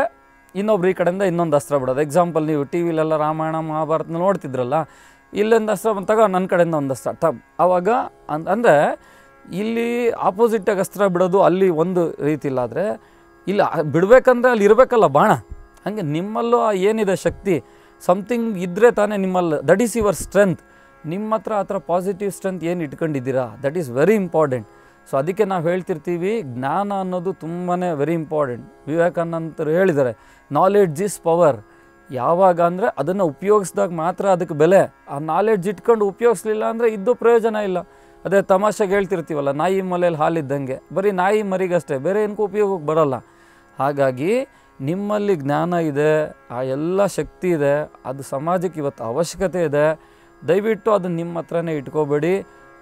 ಇನ್ನೊಬ್ರು ಈ ಕಡೆಯಿಂದ ಇನ್ನೊಂದು ಅಸ್ತ್ರ ಬಿಡೋದು ಎಕ್ಸಾಂಪಲ್ ನೀವು ಟಿ ವಿಲೆಲ್ಲ ರಾಮಾಯಣ ಮಹಾಭಾರತ ನೋಡ್ತಿದ್ರಲ್ಲ ಇಲ್ಲೊಂದು ಅಸ್ತ್ರ ಬಂದಾಗ ನನ್ನ ಕಡೆಯಿಂದ ಒಂದು ಅಸ್ತ್ರ ಟಬ್ ಆವಾಗ ಅನ್ ಅಂದರೆ ಇಲ್ಲಿ ಆಪೋಸಿಟಾಗಿ ಅಸ್ತ್ರ ಬಿಡೋದು ಅಲ್ಲಿ ಒಂದು ರೀತಿ ಇಲ್ಲ ಆದರೆ ಇಲ್ಲ ಬಿಡಬೇಕಂದ್ರೆ ಅಲ್ಲಿ ಇರಬೇಕಲ್ಲ ಬಾಣ ಹಾಗೆ ನಿಮ್ಮಲ್ಲೂ ಆ ಏನಿದೆ ಶಕ್ತಿ ಸಮಥಿಂಗ್ ಇದ್ದರೆ ತಾನೇ ನಿಮ್ಮಲ್ಲಿ ದಟ್ ಈಸ್ ಯುವರ್ ಸ್ಟ್ರೆಂತ್ ನಿಮ್ಮ ಹತ್ರ ಆ ಥರ ಪಾಸಿಟಿವ್ ಸ್ಟ್ರೆಂತ್ ಏನು ಇಟ್ಕೊಂಡಿದ್ದೀರಾ that is very important so ಅದಕ್ಕೆ ನಾವು ಹೇಳ್ತಿರ್ತೀವಿ ಜ್ಞಾನ ಅನ್ನೋದು ತುಂಬಾ ವೆರಿ ಇಂಪಾರ್ಟೆಂಟ್ ವಿವೇಕಾನಂದರು ಹೇಳಿದ್ದಾರೆ ನಾಲೆಡ್ಜ್ ಇಸ್ ಪವರ್ ಯಾವಾಗ ಅಂದರೆ ಅದನ್ನು ಉಪಯೋಗಿಸಿದಾಗ ಮಾತ್ರ ಅದಕ್ಕೆ ಬೆಲೆ ಆ ನಾಲೆಡ್ಜ್ ಇಟ್ಕೊಂಡು ಉಪಯೋಗಿಸ್ಲಿಲ್ಲ ಅಂದರೆ ಇದ್ದು ಪ್ರಯೋಜನ ಇಲ್ಲ ಅದೇ ತಮಾಷೆಗೆ ಹೇಳ್ತಿರ್ತೀವಲ್ಲ ನಾಯಿ ಮಲೆಯಲ್ಲಿ ಹಾಲಿದ್ದಂಗೆ ಬರೀ ನಾಯಿ ಮರಿಗಷ್ಟೇ ಬೇರೆ ಏನಕ್ಕೂ ಉಪಯೋಗಕ್ಕೆ ಬರೋಲ್ಲ ಹಾಗಾಗಿ ನಿಮ್ಮಲ್ಲಿ ಜ್ಞಾನ ಇದೆ ಆ ಎಲ್ಲ ಶಕ್ತಿ ಇದೆ ಅದು ಸಮಾಜಕ್ಕೆ ಇವತ್ತು ಅವಶ್ಯಕತೆ ಇದೆ ದಯವಿಟ್ಟು ಅದನ್ನು ನಿಮ್ಮ ಹತ್ರನೇ ಇಟ್ಕೋಬೇಡಿ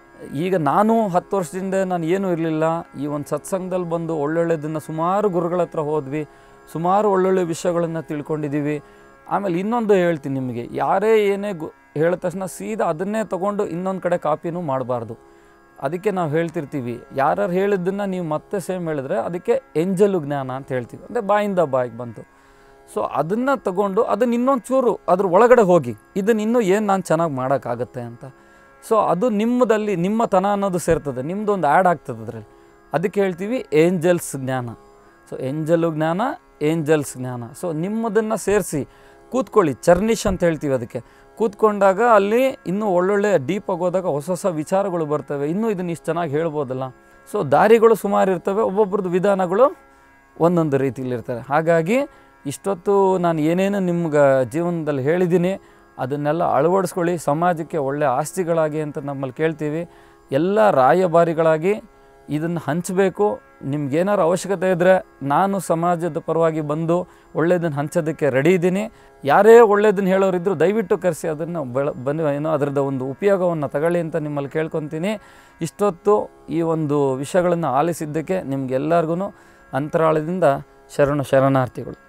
ಈಗ ನಾನು ಹತ್ತು ವರ್ಷದಿಂದ ನಾನು ಏನೂ ಇರಲಿಲ್ಲ ಈ ಒಂದು ಸತ್ಸಂಗದಲ್ಲಿ ಬಂದು ಒಳ್ಳೊಳ್ಳೆದನ್ನು ಸುಮಾರು ಗುರುಗಳ ಹತ್ರ ಹೋದ್ವಿ ಸುಮಾರು ಒಳ್ಳೊಳ್ಳೆ ವಿಷಯಗಳನ್ನು ತಿಳ್ಕೊಂಡಿದ್ದೀವಿ ಆಮೇಲೆ ಇನ್ನೊಂದು ಹೇಳ್ತೀನಿ ನಿಮಗೆ ಯಾರೇ ಏನೇ ಗು ಹೇಳಿದ ತಕ್ಷಣ ಸೀದಾ ಅದನ್ನೇ ತೊಗೊಂಡು ಇನ್ನೊಂದು ಕಡೆ ಕಾಪಿನೂ ಮಾಡಬಾರ್ದು ಅದಕ್ಕೆ ನಾವು ಹೇಳ್ತಿರ್ತೀವಿ ಯಾರ್ಯಾರು ಹೇಳಿದ್ದನ್ನು ನೀವು ಮತ್ತೆ ಸೇಮ್ ಹೇಳಿದ್ರೆ ಅದಕ್ಕೆ ಎಂಜಲು ಜ್ಞಾನ ಅಂತ ಹೇಳ್ತೀವಿ ಅಂದರೆ ಬಾಯಿಂದ ಬಾಯಿಗೆ ಬಂತು ಸೊ ಅದನ್ನು ತಗೊಂಡು ಅದನ್ನ ಇನ್ನೊಂದು ಚೂರು ಅದ್ರ ಒಳಗಡೆ ಹೋಗಿ ಇದನ್ನ ಇನ್ನೂ ಏನು ನಾನು ಚೆನ್ನಾಗಿ ಮಾಡೋಕ್ಕಾಗತ್ತೆ ಅಂತ ಸೊ ಅದು ನಿಮ್ಮದಲ್ಲಿ ನಿಮ್ಮ ತನ ಅನ್ನೋದು ಸೇರ್ತದೆ ನಿಮ್ಮದು ಒಂದು ಆ್ಯಡ್ ಆಗ್ತದೆ ಅದರಲ್ಲಿ ಅದಕ್ಕೆ ಹೇಳ್ತೀವಿ ಏಂಜಲ್ಸ್ ಜ್ಞಾನ ಸೊ ಏಂಜಲು ಜ್ಞಾನ ಏಂಜಲ್ಸ್ ಜ್ಞಾನ ಸೊ ನಿಮ್ಮದನ್ನು ಸೇರಿಸಿ ಕೂತ್ಕೊಳ್ಳಿ ಚರ್ನಿಶ್ ಅಂತ ಹೇಳ್ತೀವಿ ಅದಕ್ಕೆ ಕೂತ್ಕೊಂಡಾಗ ಅಲ್ಲಿ ಇನ್ನೂ ಒಳ್ಳೊಳ್ಳೆ ಡೀಪ್ ಆಗೋದಾಗ ಹೊಸ ಹೊಸ ವಿಚಾರಗಳು ಬರ್ತವೆ ಇನ್ನೂ ಇದನ್ನು ಇಷ್ಟು ಚೆನ್ನಾಗಿ ಹೇಳ್ಬೋದಲ್ಲ ಸೊ ದಾರಿಗಳು ಸುಮಾರು ಇರ್ತವೆ ಒಬ್ಬೊಬ್ರದ್ದು ವಿಧಾನಗಳು ಒಂದೊಂದು ರೀತಿಲಿರ್ತಾರೆ ಹಾಗಾಗಿ ಇಷ್ಟೊತ್ತು ನಾನು ಏನೇನು ನಿಮ್ಗೆ ಜೀವನದಲ್ಲಿ ಹೇಳಿದ್ದೀನಿ ಅದನ್ನೆಲ್ಲ ಅಳವಡಿಸ್ಕೊಳ್ಳಿ ಸಮಾಜಕ್ಕೆ ಒಳ್ಳೆ ಆಸ್ತಿಗಳಾಗಿ ಅಂತ ನಮ್ಮಲ್ಲಿ ಕೇಳ್ತೀವಿ ಎಲ್ಲ ರಾಯಭಾರಿಗಳಾಗಿ ಇದನ್ನು ಹಂಚಬೇಕು ನಿಮ್ಗೇನಾರು ಅವಶ್ಯಕತೆ ಇದ್ದರೆ ನಾನು ಸಮಾಜದ ಪರವಾಗಿ ಬಂದು ಒಳ್ಳೇದನ್ನು ಹಂಚೋದಕ್ಕೆ ರೆಡಿ ಇದ್ದೀನಿ ಯಾರೇ ಒಳ್ಳೇದನ್ನು ಹೇಳೋರಿದ್ರು ದಯವಿಟ್ಟು ಕರೆಸಿ ಅದನ್ನು ಬೆಳ ಬನ್ನಿ ಏನೋ ಅದರದ್ದು ಒಂದು ಉಪಯೋಗವನ್ನು ತಗೊಳ್ಳಿ ಅಂತ ನಿಮ್ಮಲ್ಲಿ ಕೇಳ್ಕೊತೀನಿ ಇಷ್ಟೊತ್ತು ಈ ಒಂದು ವಿಷಯಗಳನ್ನು ಆಲಿಸಿದ್ದಕ್ಕೆ ನಿಮಗೆಲ್ಲರಿಗೂ ಅಂತರಾಳದಿಂದ ಶರಣು ಶರಣಾರ್ಥಿಗಳು